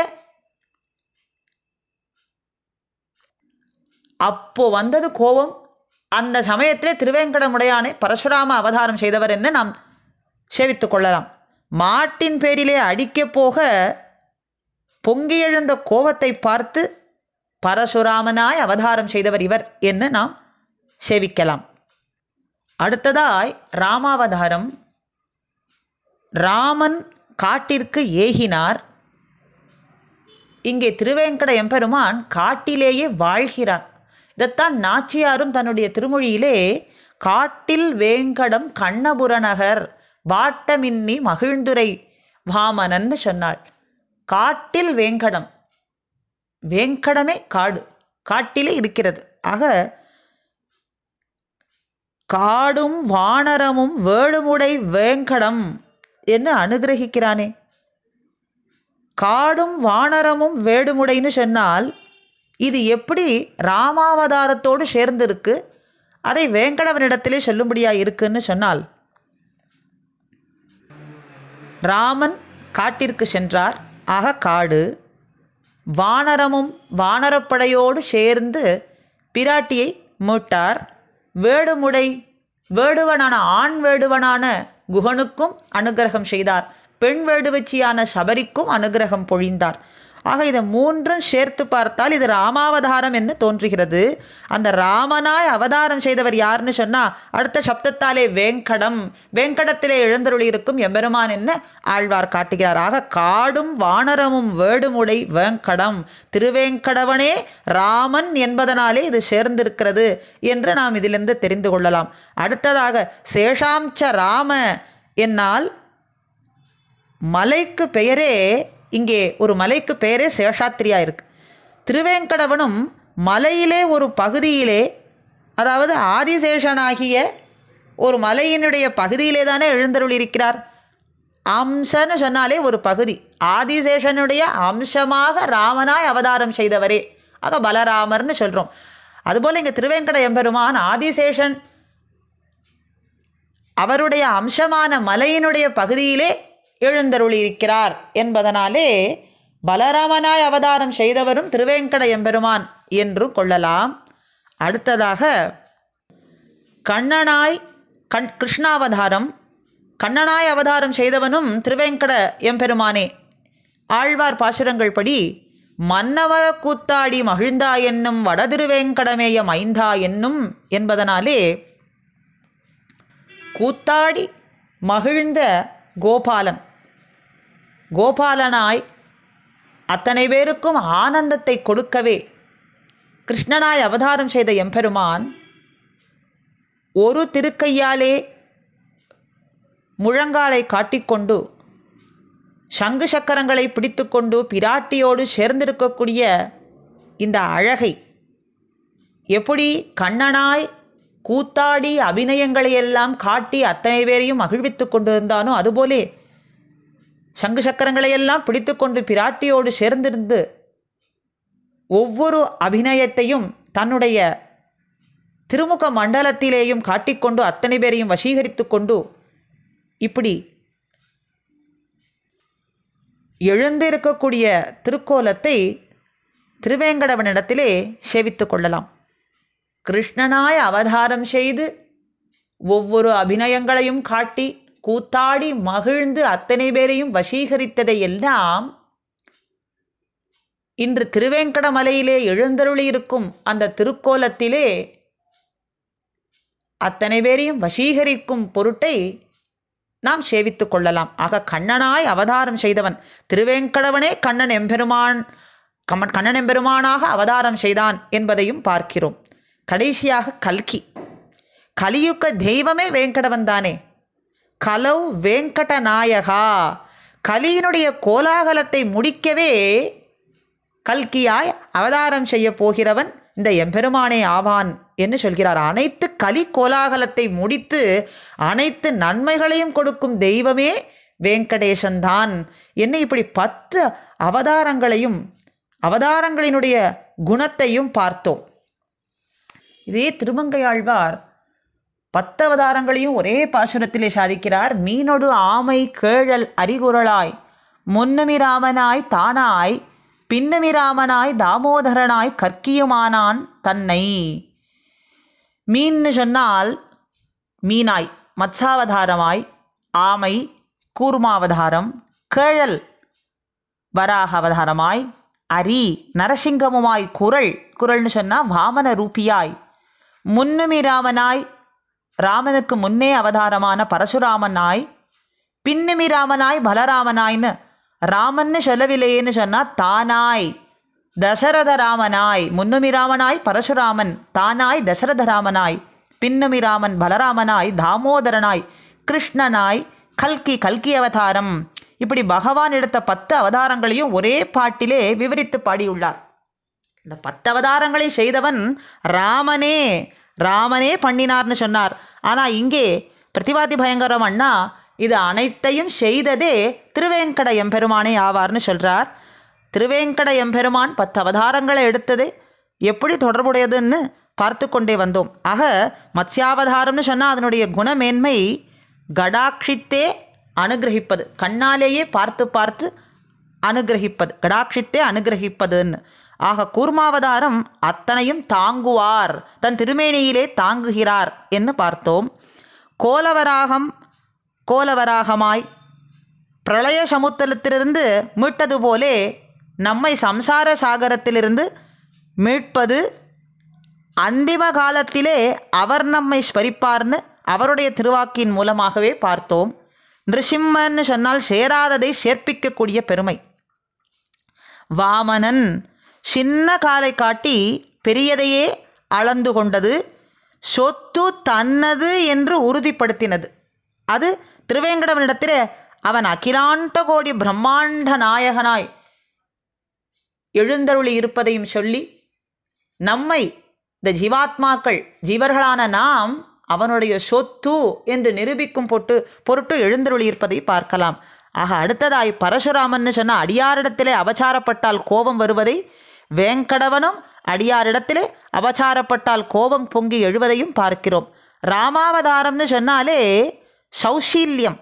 அப்போ வந்தது கோபம் அந்த சமயத்திலே திருவேங்கடமுடையானை பரசுராம அவதாரம் செய்தவர் என்று நாம் சேவித்து கொள்ளலாம் மாட்டின் பேரிலே அடிக்கப் போக பொங்கி எழுந்த கோபத்தை பார்த்து பரசுராமனாய் அவதாரம் செய்தவர் இவர் என்று நாம் சேவிக்கலாம் அடுத்ததாய் ராமாவதாரம் ராமன் காட்டிற்கு ஏகினார் இங்கே திருவேங்கட எம்பெருமான் காட்டிலேயே வாழ்கிறார் இதைத்தான் நாச்சியாரும் தன்னுடைய திருமொழியிலே காட்டில் வேங்கடம் கண்ணபுரநகர் வாட்டமின்னி மகிழ்ந்துரை வாமனன்னு சொன்னாள் காட்டில் வேங்கடம் வேங்கடமே காடு காட்டிலே இருக்கிறது ஆக காடும் வானரமும் வேடுமுடை வேங்கடம் என்று அனுகிரகிக்கிறானே காடும் வானரமும் வேடுமுடைன்னு சொன்னால் இது எப்படி ராமாவதாரத்தோடு சேர்ந்திருக்கு அதை வேங்கடவனிடத்திலே சொல்லும்படியா இருக்குன்னு சொன்னால் ராமன் காட்டிற்கு சென்றார் ஆக காடு வானரமும் வானரப்படையோடு சேர்ந்து பிராட்டியை மீட்டார் வேடுமுடை வேடுவனான ஆண் வேடுவனான குகனுக்கும் அனுகிரகம் செய்தார் பெண் வேடுவச்சியான சபரிக்கும் அனுகிரகம் பொழிந்தார் ஆக இதை மூன்றும் சேர்த்து பார்த்தால் இது ராமாவதாரம் என்று தோன்றுகிறது அந்த ராமனாய் அவதாரம் செய்தவர் யாருன்னு சொன்னா அடுத்த சப்தத்தாலே வேங்கடம் வேங்கடத்திலே எழுந்தருளி இருக்கும் எம்பெருமான் என்ன ஆழ்வார் காட்டுகிறார் ஆக காடும் வானரமும் வேடுமுடை வேங்கடம் திருவேங்கடவனே ராமன் என்பதனாலே இது சேர்ந்திருக்கிறது என்று நாம் இதிலிருந்து தெரிந்து கொள்ளலாம் அடுத்ததாக சேஷாம்ச ராம என்னால் மலைக்கு பெயரே இங்கே ஒரு மலைக்கு பெயரே சேஷாத்திரியா இருக்கு திருவேங்கடவனும் மலையிலே ஒரு பகுதியிலே அதாவது ஆதிசேஷனாகிய ஒரு மலையினுடைய பகுதியிலே தானே எழுந்தருளியிருக்கிறார் அம்சன்னு சொன்னாலே ஒரு பகுதி ஆதிசேஷனுடைய அம்சமாக ராமனாய் அவதாரம் செய்தவரே ஆக பலராமர்னு சொல்கிறோம் அதுபோல் இங்கே திருவேங்கட எம்பெருமான் ஆதிசேஷன் அவருடைய அம்சமான மலையினுடைய பகுதியிலே எழுந்தருளியிருக்கிறார் என்பதனாலே பலராமனாய் அவதாரம் செய்தவரும் திருவேங்கட எம்பெருமான் என்று கொள்ளலாம் அடுத்ததாக கண்ணனாய் கண் கிருஷ்ணாவதாரம் கண்ணனாய் அவதாரம் செய்தவனும் திருவேங்கட எம்பெருமானே ஆழ்வார் பாசுரங்கள் படி மன்னவர கூத்தாடி மகிழ்ந்தா என்னும் வடதிருவேங்கடமேய மைந்தா என்னும் என்பதனாலே கூத்தாடி மகிழ்ந்த கோபாலன் கோபாலனாய் அத்தனை பேருக்கும் ஆனந்தத்தை கொடுக்கவே கிருஷ்ணனாய் அவதாரம் செய்த எம்பெருமான் ஒரு திருக்கையாலே முழங்காலை காட்டிக்கொண்டு சங்கு சக்கரங்களை பிடித்துக்கொண்டு பிராட்டியோடு சேர்ந்திருக்கக்கூடிய இந்த அழகை எப்படி கண்ணனாய் கூத்தாடி அபிநயங்களை எல்லாம் காட்டி அத்தனை பேரையும் மகிழ்வித்து கொண்டிருந்தானோ அதுபோலே சங்கு சக்கரங்களையெல்லாம் பிடித்துக்கொண்டு பிராட்டியோடு சேர்ந்திருந்து ஒவ்வொரு அபிநயத்தையும் தன்னுடைய திருமுக மண்டலத்திலேயும் காட்டிக்கொண்டு அத்தனை பேரையும் வசீகரித்து கொண்டு இப்படி எழுந்திருக்கக்கூடிய திருக்கோலத்தை திருவேங்கடவனிடத்திலே சேவித்து கொள்ளலாம் கிருஷ்ணனாய் அவதாரம் செய்து ஒவ்வொரு அபிநயங்களையும் காட்டி கூத்தாடி மகிழ்ந்து அத்தனை பேரையும் வசீகரித்ததை எல்லாம் இன்று திருவேங்கடமலையிலே எழுந்தருளியிருக்கும் அந்த திருக்கோலத்திலே அத்தனை பேரையும் வசீகரிக்கும் பொருட்டை நாம் சேவித்து கொள்ளலாம் ஆக கண்ணனாய் அவதாரம் செய்தவன் திருவேங்கடவனே கண்ணன் எம்பெருமான் கமன் கண்ணன் எம்பெருமானாக அவதாரம் செய்தான் என்பதையும் பார்க்கிறோம் கடைசியாக கல்கி கலியுக்க தெய்வமே வேங்கடவன் தானே கலௌ வேங்கட நாயகா கலியினுடைய கோலாகலத்தை முடிக்கவே கல்கியாய் அவதாரம் செய்ய போகிறவன் இந்த எம்பெருமானே ஆவான் என்று சொல்கிறார் அனைத்து கலி கோலாகலத்தை முடித்து அனைத்து நன்மைகளையும் கொடுக்கும் தெய்வமே வேங்கடேசன்தான் என்ன இப்படி பத்து அவதாரங்களையும் அவதாரங்களினுடைய குணத்தையும் பார்த்தோம் இதே திருமங்கையாழ்வார் பத்து அவதாரங்களையும் ஒரே பாசுரத்திலே சாதிக்கிறார் மீனொடு ஆமை கேழல் அரிகுரலாய் முன்னமிராமனாய் தானாய் பின்னமிராமனாய் தாமோதரனாய் கற்கியுமானான் தன்னை மீன்னு சொன்னால் மீனாய் மத்சாவதாரமாய் ஆமை கூர்மாவதாரம் கேழல் வராக அவதாரமாய் அரி நரசிங்கமுமாய் குரல் குரல்னு சொன்னால் வாமன ரூபியாய் முன்னுமி ராமனாய் ராமனுக்கு முன்னே அவதாரமான பரசுராமனாய் பின்னுமி ராமனாய் பலராமனாய்னு ராமன்னு சொல்லவில்லையேன்னு சொன்னால் தானாய் தசரத ராமனாய் முன்னுமி ராமனாய் பரசுராமன் தானாய் தசரத ராமனாய் பின்னுமி ராமன் பலராமனாய் தாமோதரனாய் கிருஷ்ணனாய் கல்கி கல்கி அவதாரம் இப்படி பகவான் எடுத்த பத்து அவதாரங்களையும் ஒரே பாட்டிலே விவரித்து பாடியுள்ளார் இந்த பத்து அவதாரங்களை செய்தவன் ராமனே ராமனே பண்ணினார்னு சொன்னார் ஆனால் இங்கே பிரதிவாதி பயங்கரம் அண்ணா இது அனைத்தையும் செய்ததே திருவேங்கட எம்பெருமானே ஆவார்னு சொல்கிறார் திருவேங்கட எம்பெருமான் பத்து அவதாரங்களை எடுத்ததே எப்படி தொடர்புடையதுன்னு பார்த்து கொண்டே வந்தோம் ஆக மத்ஸ்யாவதாரம்னு சொன்னால் அதனுடைய குணமேன்மை கடாட்சித்தே அனுகிரகிப்பது கண்ணாலேயே பார்த்து பார்த்து அனுகிரகிப்பது கடாட்சித்தே அனுகிரகிப்பதுன்னு ஆக கூர்மாவதாரம் அத்தனையும் தாங்குவார் தன் திருமேனியிலே தாங்குகிறார் என்று பார்த்தோம் கோலவராகம் கோலவராகமாய் பிரளய சமுத்திரத்திலிருந்து மீட்டது போலே நம்மை சம்சார சாகரத்திலிருந்து மீட்பது அந்திம காலத்திலே அவர் நம்மை ஸ்மரிப்பார்னு அவருடைய திருவாக்கின் மூலமாகவே பார்த்தோம் நிருசிம்மன்னு சொன்னால் சேராததை சேர்ப்பிக்கக்கூடிய பெருமை வாமனன் சின்ன காலை காட்டி பெரியதையே அளந்து கொண்டது சொத்து தன்னது என்று உறுதிப்படுத்தினது அது திருவேங்கடவனிடத்திலே அவன் அகிலாண்ட கோடி பிரம்மாண்ட நாயகனாய் எழுந்தருளி இருப்பதையும் சொல்லி நம்மை இந்த ஜீவாத்மாக்கள் ஜீவர்களான நாம் அவனுடைய சொத்து என்று நிரூபிக்கும் பொட்டு பொருட்டு எழுந்தருளி இருப்பதை பார்க்கலாம் ஆக அடுத்ததாய் பரசுராமன்னு சொன்ன அடியாரிடத்திலே அபச்சாரப்பட்டால் கோபம் வருவதை வேங்கடவனும் அடியாரிடத்திலே அபச்சாரப்பட்டால் கோபம் பொங்கி எழுவதையும் பார்க்கிறோம் ராமாவதாரம்னு சொன்னாலே சௌசீல்யம்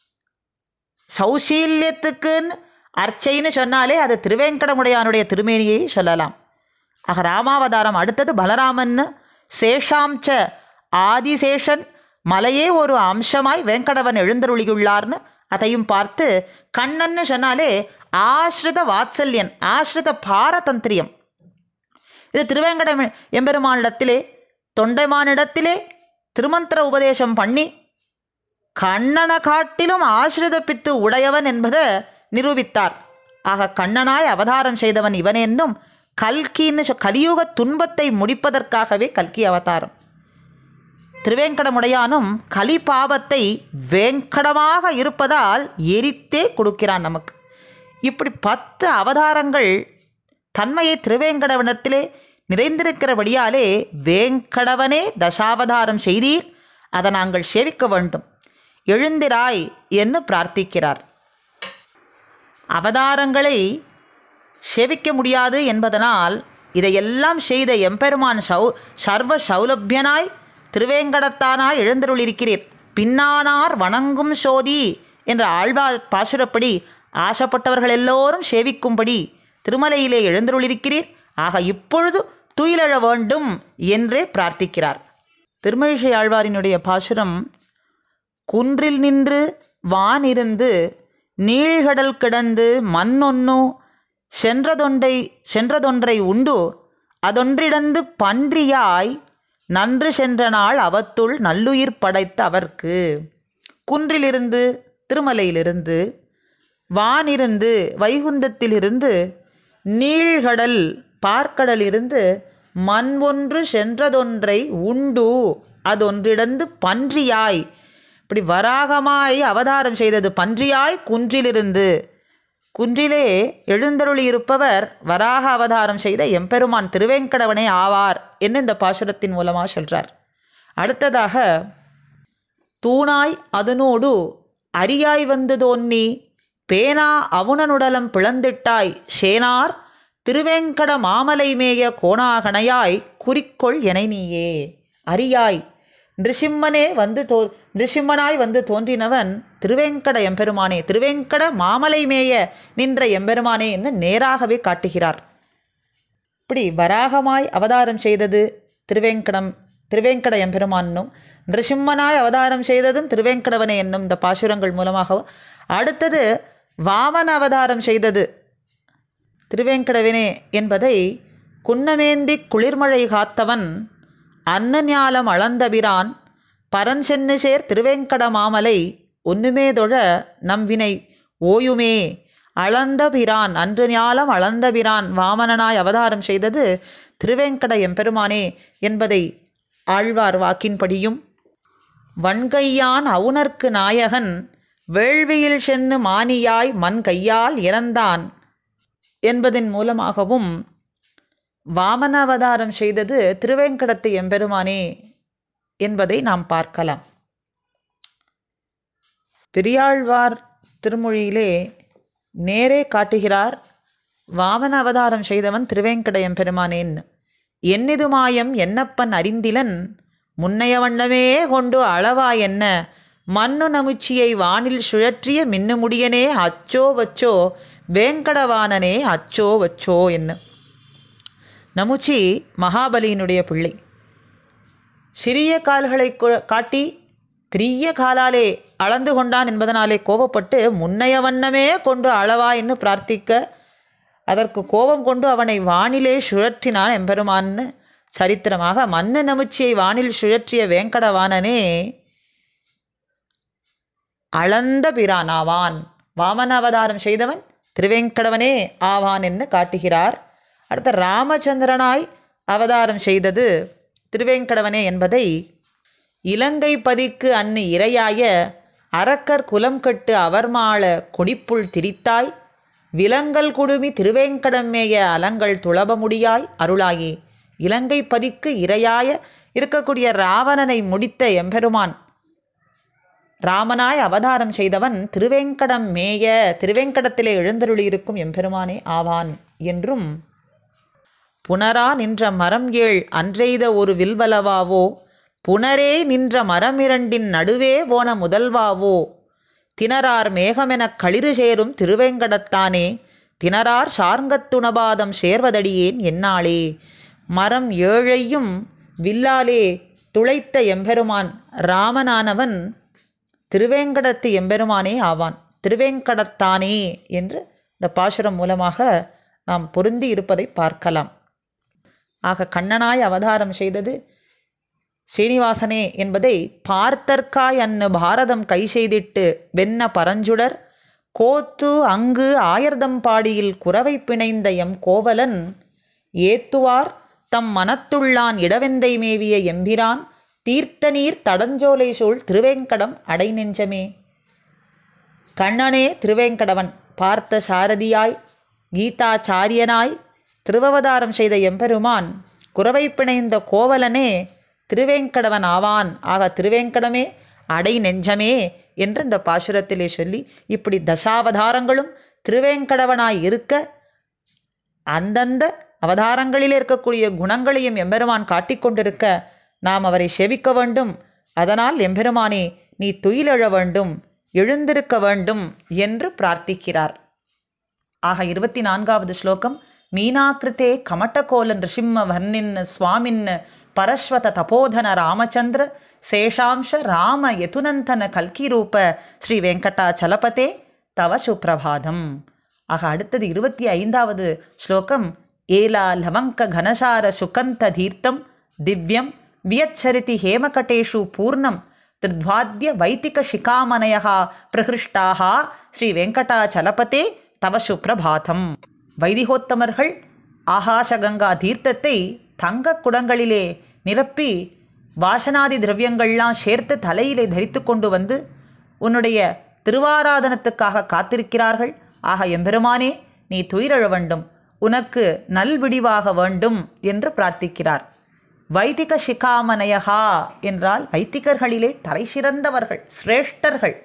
சௌசீல்யத்துக்குன்னு அர்ச்சைன்னு சொன்னாலே அது திருவேங்கடமுடையானுடைய திருமேனியை சொல்லலாம் ஆக ராமாவதாரம் அடுத்தது பலராமன்னு சேஷாம்ச ஆதிசேஷன் மலையே ஒரு அம்சமாய் வெங்கடவன் எழுந்தருளியுள்ளார்னு அதையும் பார்த்து கண்ணன்னு சொன்னாலே ஆஸ்ரித வாத்சல்யன் ஆஸ்ரித பாரதந்திரியம் இது திருவேங்கட எம்பெருமானிடத்திலே தொண்டைமானிடத்திலே திருமந்திர உபதேசம் பண்ணி கண்ணனை காட்டிலும் ஆசிரித பித்து உடையவன் என்பதை நிரூபித்தார் ஆக கண்ணனாய் அவதாரம் செய்தவன் இவன் என்னும் கல்கின்னு சொ- கலியுக துன்பத்தை முடிப்பதற்காகவே கல்கி அவதாரம் திருவேங்கடமுடையானும் கலி பாவத்தை வேங்கடமாக இருப்பதால் எரித்தே கொடுக்கிறான் நமக்கு இப்படி பத்து அவதாரங்கள் தன்மையை திருவேங்கடவனத்திலே நிறைந்திருக்கிறபடியாலே வேங்கடவனே தசாவதாரம் செய்தீர் அதை நாங்கள் சேவிக்க வேண்டும் எழுந்திராய் என்று பிரார்த்திக்கிறார் அவதாரங்களை சேவிக்க முடியாது என்பதனால் இதையெல்லாம் செய்த எம்பெருமான் சௌ சர்வ சௌலபியனாய் திருவேங்கடத்தானாய் எழுந்தருளிருக்கிறீர் பின்னானார் வணங்கும் சோதி என்ற ஆழ்வா பாசுரப்படி ஆசைப்பட்டவர்கள் எல்லோரும் சேவிக்கும்படி திருமலையிலே எழுந்தருளிருக்கிறீர் ஆக இப்பொழுது துயிலெழ வேண்டும் என்றே பிரார்த்திக்கிறார் திருமழிசை ஆழ்வாரினுடைய பாசுரம் குன்றில் நின்று வானிருந்து நீழ்கடல் கிடந்து மண்ணொன்னு சென்றதொன்றை சென்றதொன்றை உண்டு அதொன்றிடந்து பன்றியாய் நன்று சென்ற நாள் அவத்துள் நல்லுயிர் படைத்த அவர்க்கு குன்றிலிருந்து திருமலையிலிருந்து வானிருந்து வைகுந்தத்திலிருந்து நீழ்கடல் பார்க்கடலிருந்து மண் ஒன்று சென்றதொன்றை உண்டு அதொன்றிடந்து பன்றியாய் இப்படி வராகமாய் அவதாரம் செய்தது பன்றியாய் குன்றிலிருந்து குன்றிலே எழுந்தருளி இருப்பவர் வராக அவதாரம் செய்த எம்பெருமான் திருவேங்கடவனே ஆவார் என்று இந்த பாசுரத்தின் மூலமாக சொல்றார் அடுத்ததாக தூணாய் அதனோடு அரியாய் வந்து தோன்னி பேனா அவுணனுடலம் பிளந்திட்டாய் சேனார் திருவேங்கட மாமலை மேய கோணாகணையாய் குறிக்கொள் எனை நீயே அரியாய் நிருசிம்மனே வந்து தோ நிருசிம்மனாய் வந்து தோன்றினவன் திருவேங்கட எம்பெருமானே திருவேங்கட மாமலை மேய நின்ற எம்பெருமானே என்று நேராகவே காட்டுகிறார் இப்படி வராகமாய் அவதாரம் செய்தது திருவேங்கடம் திருவேங்கட எம்பெருமானும் நிருசிம்மனாய் அவதாரம் செய்ததும் திருவேங்கடவனே என்னும் இந்த பாசுரங்கள் மூலமாக அடுத்தது வாமன அவதாரம் செய்தது திருவேங்கடவனே என்பதை குன்னமேந்தி குளிர்மழை காத்தவன் அன்னஞாலம் அளந்தபிரான் பரன் சென்னு சேர் திருவேங்கட மாமலை ஒன்னுமே தொழ நம்வினை ஓயுமே அளந்தபிரான் அன்று ஞாலம் அளந்தபிரான் வாமனனாய் அவதாரம் செய்தது திருவேங்கட எம்பெருமானே என்பதை ஆழ்வார் வாக்கின்படியும் வன்கையான் அவுணர்க்கு நாயகன் வேள்வியில் சென்னு மானியாய் மண் கையால் இறந்தான் என்பதன் மூலமாகவும் வாமன அவதாரம் செய்தது திருவேங்கடத்து எம்பெருமானே என்பதை நாம் பார்க்கலாம் பெரியாழ்வார் திருமொழியிலே நேரே காட்டுகிறார் வாமன அவதாரம் செய்தவன் திருவேங்கட எம்பெருமானேன்னு என்னிது மாயம் என்னப்பன் அறிந்திலன் முன்னைய வண்ணமே கொண்டு அளவா என்ன மண்ணு நமுச்சியை வானில் சுழற்றிய மின்னுமுடியனே அச்சோ வச்சோ வேங்கடவானனே அச்சோ வச்சோ என்ன நமுச்சி மகாபலியினுடைய பிள்ளை சிறிய கால்களை கு- காட்டி பெரிய காலாலே அளந்து கொண்டான் என்பதனாலே கோபப்பட்டு முன்னைய வண்ணமே கொண்டு அளவா என்று பிரார்த்திக்க அதற்கு கோபம் கொண்டு அவனை வானிலே சுழற்றினான் எம்பெருமான்னு சரித்திரமாக மண்ணு நமுச்சியை வானில் சுழற்றிய வேங்கடவானனே அளந்த பிரானாவான் வாமன அவதாரம் செய்தவன் திருவேங்கடவனே ஆவான் என்று காட்டுகிறார் அடுத்த ராமச்சந்திரனாய் அவதாரம் செய்தது திருவேங்கடவனே என்பதை இலங்கை பதிக்கு அன்னு இரையாய அரக்கர் குலம் கட்டு அவர்மாள கொடிப்புள் திரித்தாய் விலங்கல் குடுமி திருவேங்கடமேய அலங்கள் துளப முடியாய் அருளாயே இலங்கை பதிக்கு இரையாய இருக்கக்கூடிய ராவணனை முடித்த எம்பெருமான் ராமனாய் அவதாரம் செய்தவன் திருவேங்கடம் மேய திருவேங்கடத்திலே எழுந்தருளியிருக்கும் எம்பெருமானே ஆவான் என்றும் புனரா நின்ற மரம் ஏழ் அன்றெய்த ஒரு வில்வலவாவோ புனரே நின்ற மரமிரண்டின் நடுவே போன முதல்வாவோ திணறார் மேகமெனக் களிறு சேரும் திருவேங்கடத்தானே திணறார் சார்ங்கத்துணபாதம் சேர்வதடியேன் என்னாளே மரம் ஏழையும் வில்லாலே துளைத்த எம்பெருமான் ராமனானவன் திருவேங்கடத்து எம்பெருமானே ஆவான் திருவேங்கடத்தானே என்று இந்த பாசுரம் மூலமாக நாம் பொருந்தி இருப்பதை பார்க்கலாம் ஆக கண்ணனாய் அவதாரம் செய்தது ஸ்ரீனிவாசனே என்பதை பார்த்தற்காய் அன்னு பாரதம் கை செய்திட்டு வெண்ண பரஞ்சுடர் கோத்து அங்கு ஆயர்தம் பாடியில் குறவை பிணைந்த எம் கோவலன் ஏத்துவார் தம் மனத்துள்ளான் இடவெந்தை மேவிய எம்பிரான் தீர்த்த நீர் தடஞ்சோலை சூழ் திருவேங்கடம் அடை நெஞ்சமே கண்ணனே திருவேங்கடவன் பார்த்த சாரதியாய் கீதாச்சாரியனாய் திருவவதாரம் செய்த எம்பெருமான் குறவை பிணைந்த கோவலனே திருவேங்கடவன் ஆவான் ஆக திருவேங்கடமே அடை நெஞ்சமே என்று இந்த பாசுரத்திலே சொல்லி இப்படி தசாவதாரங்களும் திருவேங்கடவனாய் இருக்க அந்தந்த அவதாரங்களில் இருக்கக்கூடிய குணங்களையும் எம்பெருமான் காட்டிக்கொண்டிருக்க நாம் அவரை செவிக்க வேண்டும் அதனால் எம்பெருமானே நீ துயிலெழ வேண்டும் எழுந்திருக்க வேண்டும் என்று பிரார்த்திக்கிறார் ஆக இருபத்தி நான்காவது ஸ்லோகம் மீனாக்கிருத்தே கமட்டகோலன் ரிஷிம்ம வர்ணின் சுவாமின் பரஸ்வத தபோதன ராமச்சந்திர சேஷாம்ச ராம யதுனந்தன கல்கி ரூப ஸ்ரீ வெங்கடாச்சலபதே தவ சுப்பிரபாதம் ஆக அடுத்தது இருபத்தி ஐந்தாவது ஸ்லோகம் ஏலா லவங்க கனசார சுகந்த தீர்த்தம் திவ்யம் வியச்சரிதி ஹேமகட்டேஷு பூர்ணம் திருத்வாத்ய வைத்திக சிகாமனயா பிரகிருஷ்டாக ஸ்ரீ வெங்கடாச்சலபதே தவ சுப்பிரபாதம் வைதிகோத்தமர்கள் ஆகாசகங்கா தீர்த்தத்தை தங்கக் குடங்களிலே நிரப்பி வாசனாதி திரவியங்கள்லாம் சேர்த்து தலையிலே தரித்து கொண்டு வந்து உன்னுடைய திருவாராதனத்துக்காக காத்திருக்கிறார்கள் ஆக எம்பெருமானே நீ துயிரழ வேண்டும் உனக்கு நல்விடிவாக வேண்டும் என்று பிரார்த்திக்கிறார் வைதிக சிகாமனயகா என்றால் வைத்திகர்களிலே தலை சிறந்தவர்கள் சிரேஷ்டர்கள்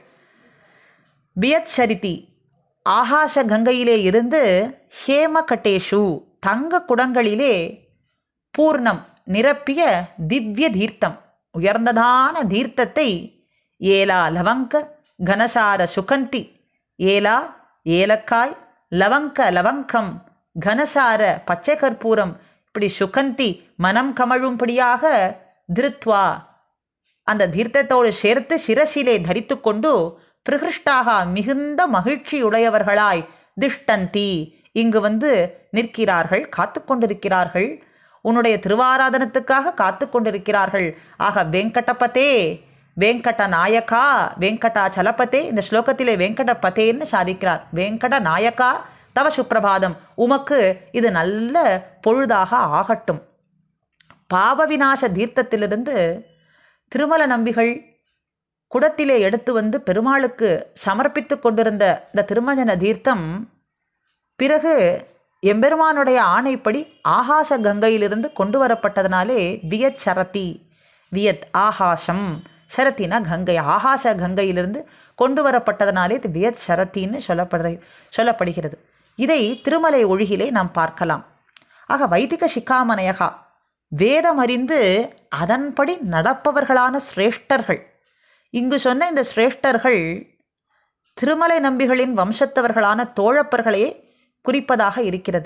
பியத் சரிதி ஆகாச கங்கையிலே இருந்து ஹேமகட்டேஷு தங்க குடங்களிலே பூர்ணம் நிரப்பிய திவ்ய தீர்த்தம் உயர்ந்ததான தீர்த்தத்தை ஏலா லவங்க கனசார சுகந்தி ஏலா ஏலக்காய் லவங்க லவங்கம் கனசார பச்சை கற்பூரம் இப்படி சுகந்தி மனம் கமழும்படியாக திருத்வா அந்த தீர்த்தத்தோடு சேர்த்து சிரசிலே தரித்து கொண்டு பிரகிருஷ்டாக மிகுந்த மகிழ்ச்சியுடையவர்களாய் திஷ்டந்தி இங்கு வந்து நிற்கிறார்கள் காத்து கொண்டிருக்கிறார்கள் உன்னுடைய திருவாராதனத்துக்காக காத்து கொண்டிருக்கிறார்கள் ஆக வெங்கடபதே வெங்கட நாயகா வெங்கடா சலபதே இந்த ஸ்லோகத்திலே வெங்கடபதேன்னு சாதிக்கிறார் வெங்கட நாயகா தவ சுப்பிரபாதம் உமக்கு இது நல்ல பொழுதாக ஆகட்டும் பாவவிநாச தீர்த்தத்திலிருந்து திருமல நம்பிகள் குடத்திலே எடுத்து வந்து பெருமாளுக்கு சமர்ப்பித்து கொண்டிருந்த இந்த திருமஞ்சன தீர்த்தம் பிறகு எம்பெருமானுடைய ஆணைப்படி ஆகாச கங்கையிலிருந்து கொண்டு வரப்பட்டதனாலே வியத் சரதி வியத் ஆகாசம் சரத்தினா கங்கை ஆகாச கங்கையிலிருந்து கொண்டு வரப்பட்டதனாலே இது வியத் சரத்தின்னு சொல்லப்படுற சொல்லப்படுகிறது இதை திருமலை ஒழுகிலே நாம் பார்க்கலாம் ஆக வைதிக சிக்காமனையகா வேதம் அறிந்து அதன்படி நடப்பவர்களான சிரேஷ்டர்கள் இங்கு சொன்ன இந்த சிரேஷ்டர்கள் திருமலை நம்பிகளின் வம்சத்தவர்களான தோழப்பர்களையே குறிப்பதாக இருக்கிறது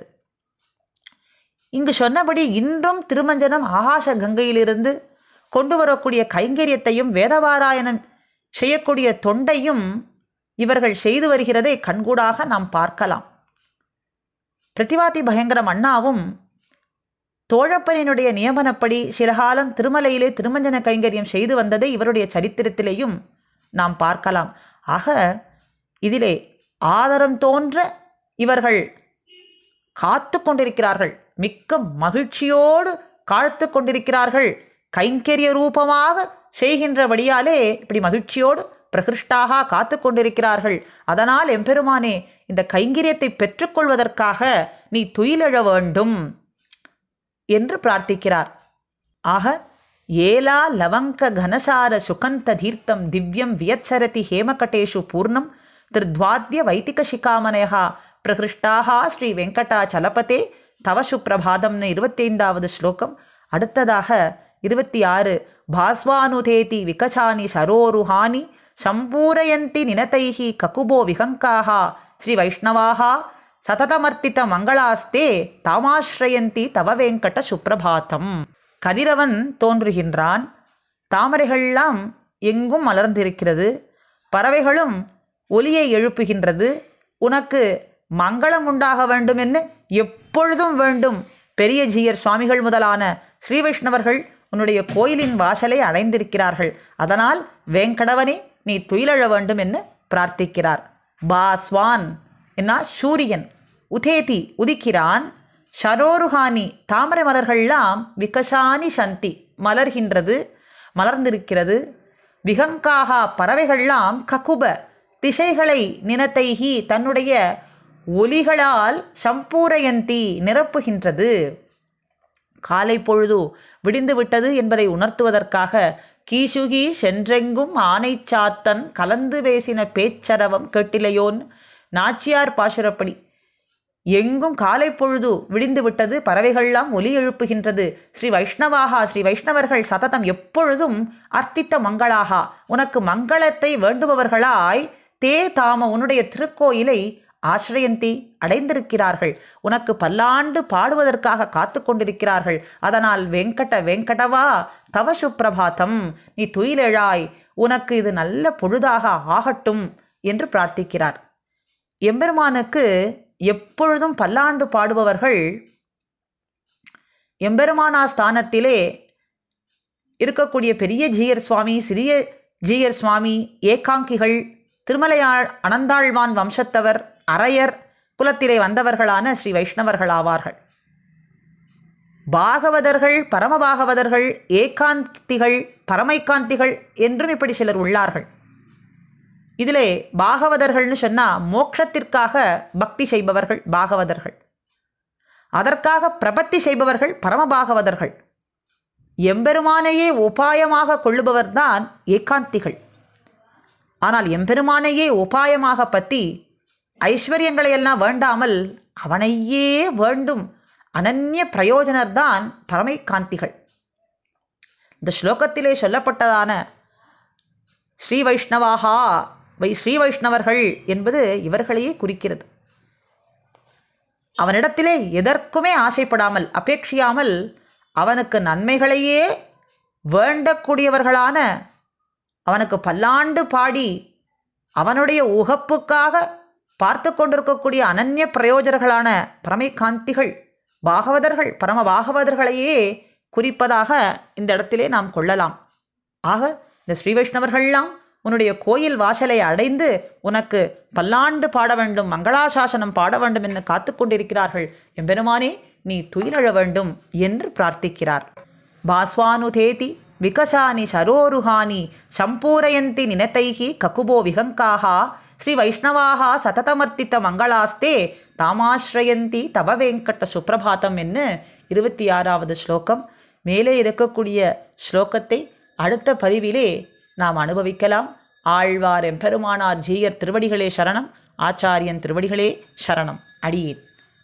இங்கு சொன்னபடி இன்றும் திருமஞ்சனம் ஆகாச கங்கையிலிருந்து கொண்டு வரக்கூடிய கைங்கரியத்தையும் வேதபாராயணம் செய்யக்கூடிய தொண்டையும் இவர்கள் செய்து வருகிறதை கண்கூடாக நாம் பார்க்கலாம் பிரதிவாதி பயங்கரம் அண்ணாவும் தோழப்பனினுடைய நியமனப்படி சில காலம் திருமலையிலே திருமஞ்சன கைங்கரியம் செய்து வந்ததை இவருடைய சரித்திரத்திலேயும் நாம் பார்க்கலாம் ஆக இதிலே ஆதரம் தோன்ற இவர்கள் காத்து கொண்டிருக்கிறார்கள் மிக்க மகிழ்ச்சியோடு காத்து கொண்டிருக்கிறார்கள் கைங்கரிய ரூபமாக செய்கின்றபடியாலே இப்படி மகிழ்ச்சியோடு பிரகிருஷ்டாக காத்து கொண்டிருக்கிறார்கள் அதனால் எம்பெருமானே இந்த கைங்கரியத்தை பெற்றுக்கொள்வதற்காக நீ துயிலெழ வேண்டும் என்று பிரார்த்திக்கிறார் ஆக ஏலா லவங்க கனசார சுகந்த தீர்த்தம் திவ்யம் வியச்சரதி ஹேமகட்டேஷு பூர்ணம் திருத்வாத்ய வைதிக சிகாமனயா பிரகிருஷ்டாக ஸ்ரீ வெங்கடாச்சலபதே தவ சுப்பிரபாதம்னு இருபத்தைந்தாவது ஸ்லோகம் அடுத்ததாக இருபத்தி ஆறு பாஸ்வானுதேதி விகசானி சரோருஹானி சம்பூரயந்தி நினதைஹி ககுபோ விகங்காக ஸ்ரீ வைஷ்ணவாக சததமர்த்தித மங்களாஸ்தே தாமாஸ்ரயந்தி தவ வெங்கட சுப்பிரபாதம் கதிரவன் தோன்றுகின்றான் தாமரைகள்லாம் எங்கும் மலர்ந்திருக்கிறது பறவைகளும் ஒலியை எழுப்புகின்றது உனக்கு மங்களம் உண்டாக வேண்டும் என்று எப்பொழுதும் வேண்டும் பெரிய ஜீயர் சுவாமிகள் முதலான ஸ்ரீ வைஷ்ணவர்கள் உன்னுடைய கோயிலின் வாசலை அடைந்திருக்கிறார்கள் அதனால் வேங்கடவனே நீ துயிலழ வேண்டும் என்று பிரார்த்திக்கிறார் பாஸ்வான் என்ன சூரியன் உதேதி உதிக்கிறான் ஷரோருஹானி தாமரை மலர்கள்லாம் விகசானி சந்தி மலர்கின்றது மலர்ந்திருக்கிறது விகங்காகா பறவைகள்லாம் ககுப திசைகளை நினத்தைகி தன்னுடைய ஒலிகளால் சம்பூரயந்தி நிரப்புகின்றது காலை பொழுது விடிந்து விட்டது என்பதை உணர்த்துவதற்காக கீசுகி சென்றெங்கும் ஆனை சாத்தன் கலந்து பேசின பேச்சரவம் கேட்டிலையோன் நாச்சியார் பாசுரப்படி எங்கும் காலை பொழுது விடிந்து விட்டது பறவைகள்லாம் ஒலி எழுப்புகின்றது ஸ்ரீ வைஷ்ணவாகா ஸ்ரீ வைஷ்ணவர்கள் சததம் எப்பொழுதும் அர்த்தித்த மங்களாகா உனக்கு மங்களத்தை வேண்டுபவர்களாய் தே தாம உன்னுடைய திருக்கோயிலை ஆசிரயந்தி அடைந்திருக்கிறார்கள் உனக்கு பல்லாண்டு பாடுவதற்காக காத்து கொண்டிருக்கிறார்கள் அதனால் வெங்கட வெங்கடவா தவ சுப்பிரபாதம் நீ துயிலெழாய் உனக்கு இது நல்ல பொழுதாக ஆகட்டும் என்று பிரார்த்திக்கிறார் எம்பெருமானுக்கு எப்பொழுதும் பல்லாண்டு பாடுபவர்கள் எம்பெருமானா ஸ்தானத்திலே இருக்கக்கூடிய பெரிய ஜீயர் சுவாமி சிறிய ஜீயர் சுவாமி ஏகாங்கிகள் திருமலையாள் அனந்தாழ்வான் வம்சத்தவர் அரையர் குலத்திலே வந்தவர்களான ஸ்ரீ வைஷ்ணவர்கள் ஆவார்கள் பாகவதர்கள் பரமபாகவதர்கள் ஏகாந்திகள் பரமைக்காந்திகள் என்றும் இப்படி சிலர் உள்ளார்கள் இதிலே பாகவதர்கள்னு சொன்னால் மோட்சத்திற்காக பக்தி செய்பவர்கள் பாகவதர்கள் அதற்காக பிரபத்தி செய்பவர்கள் பரமபாகவதர்கள் எம்பெருமானையே உபாயமாக கொள்ளுபவர்தான் ஏகாந்திகள் ஆனால் எம்பெருமானையே உபாயமாக பற்றி ஐஸ்வர்யங்களை எல்லாம் வேண்டாமல் அவனையே வேண்டும் அனன்ய பிரயோஜனர்தான் பரமைக்காந்திகள் இந்த ஸ்லோகத்திலே சொல்லப்பட்டதான ஸ்ரீ வைஷ்ணவாகா வை ஸ்ரீ வைஷ்ணவர்கள் என்பது இவர்களையே குறிக்கிறது அவனிடத்திலே எதற்குமே ஆசைப்படாமல் அபேட்சியாமல் அவனுக்கு நன்மைகளையே வேண்டக்கூடியவர்களான அவனுக்கு பல்லாண்டு பாடி அவனுடைய உகப்புக்காக பார்த்து கொண்டிருக்கக்கூடிய அனன்ய பிரயோஜனர்களான பரமைகாந்திகள் பாகவதர்கள் பரம பாகவதர்களையே குறிப்பதாக இந்த இடத்திலே நாம் கொள்ளலாம் ஆக இந்த ஸ்ரீ வைஷ்ணவர்கள்லாம் உன்னுடைய கோயில் வாசலை அடைந்து உனக்கு பல்லாண்டு பாட வேண்டும் மங்களாசாசனம் பாட வேண்டும் என்று காத்து கொண்டிருக்கிறார்கள் எம்பெருமானே நீ துயிலழ வேண்டும் என்று பிரார்த்திக்கிறார் பாஸ்வானுதேதி விகசானி சரோருஹானி சம்பூரயந்தி நினத்தைகி ககுபோ விகங்காகா ஸ்ரீ வைஷ்ணவாக சததமர்த்தித்த மங்களாஸ்தே தாமாஸ்ரயந்தி தவ வெங்கட்ட சுப்பிரபாதம் என்று இருபத்தி ஆறாவது ஸ்லோகம் மேலே இருக்கக்கூடிய ஸ்லோகத்தை அடுத்த பதிவிலே நாம் அனுபவிக்கலாம் ஆழ்வார் எம்பெருமானார் ஜீயர் திருவடிகளே சரணம் ஆச்சாரியன் திருவடிகளே சரணம் அடியேன்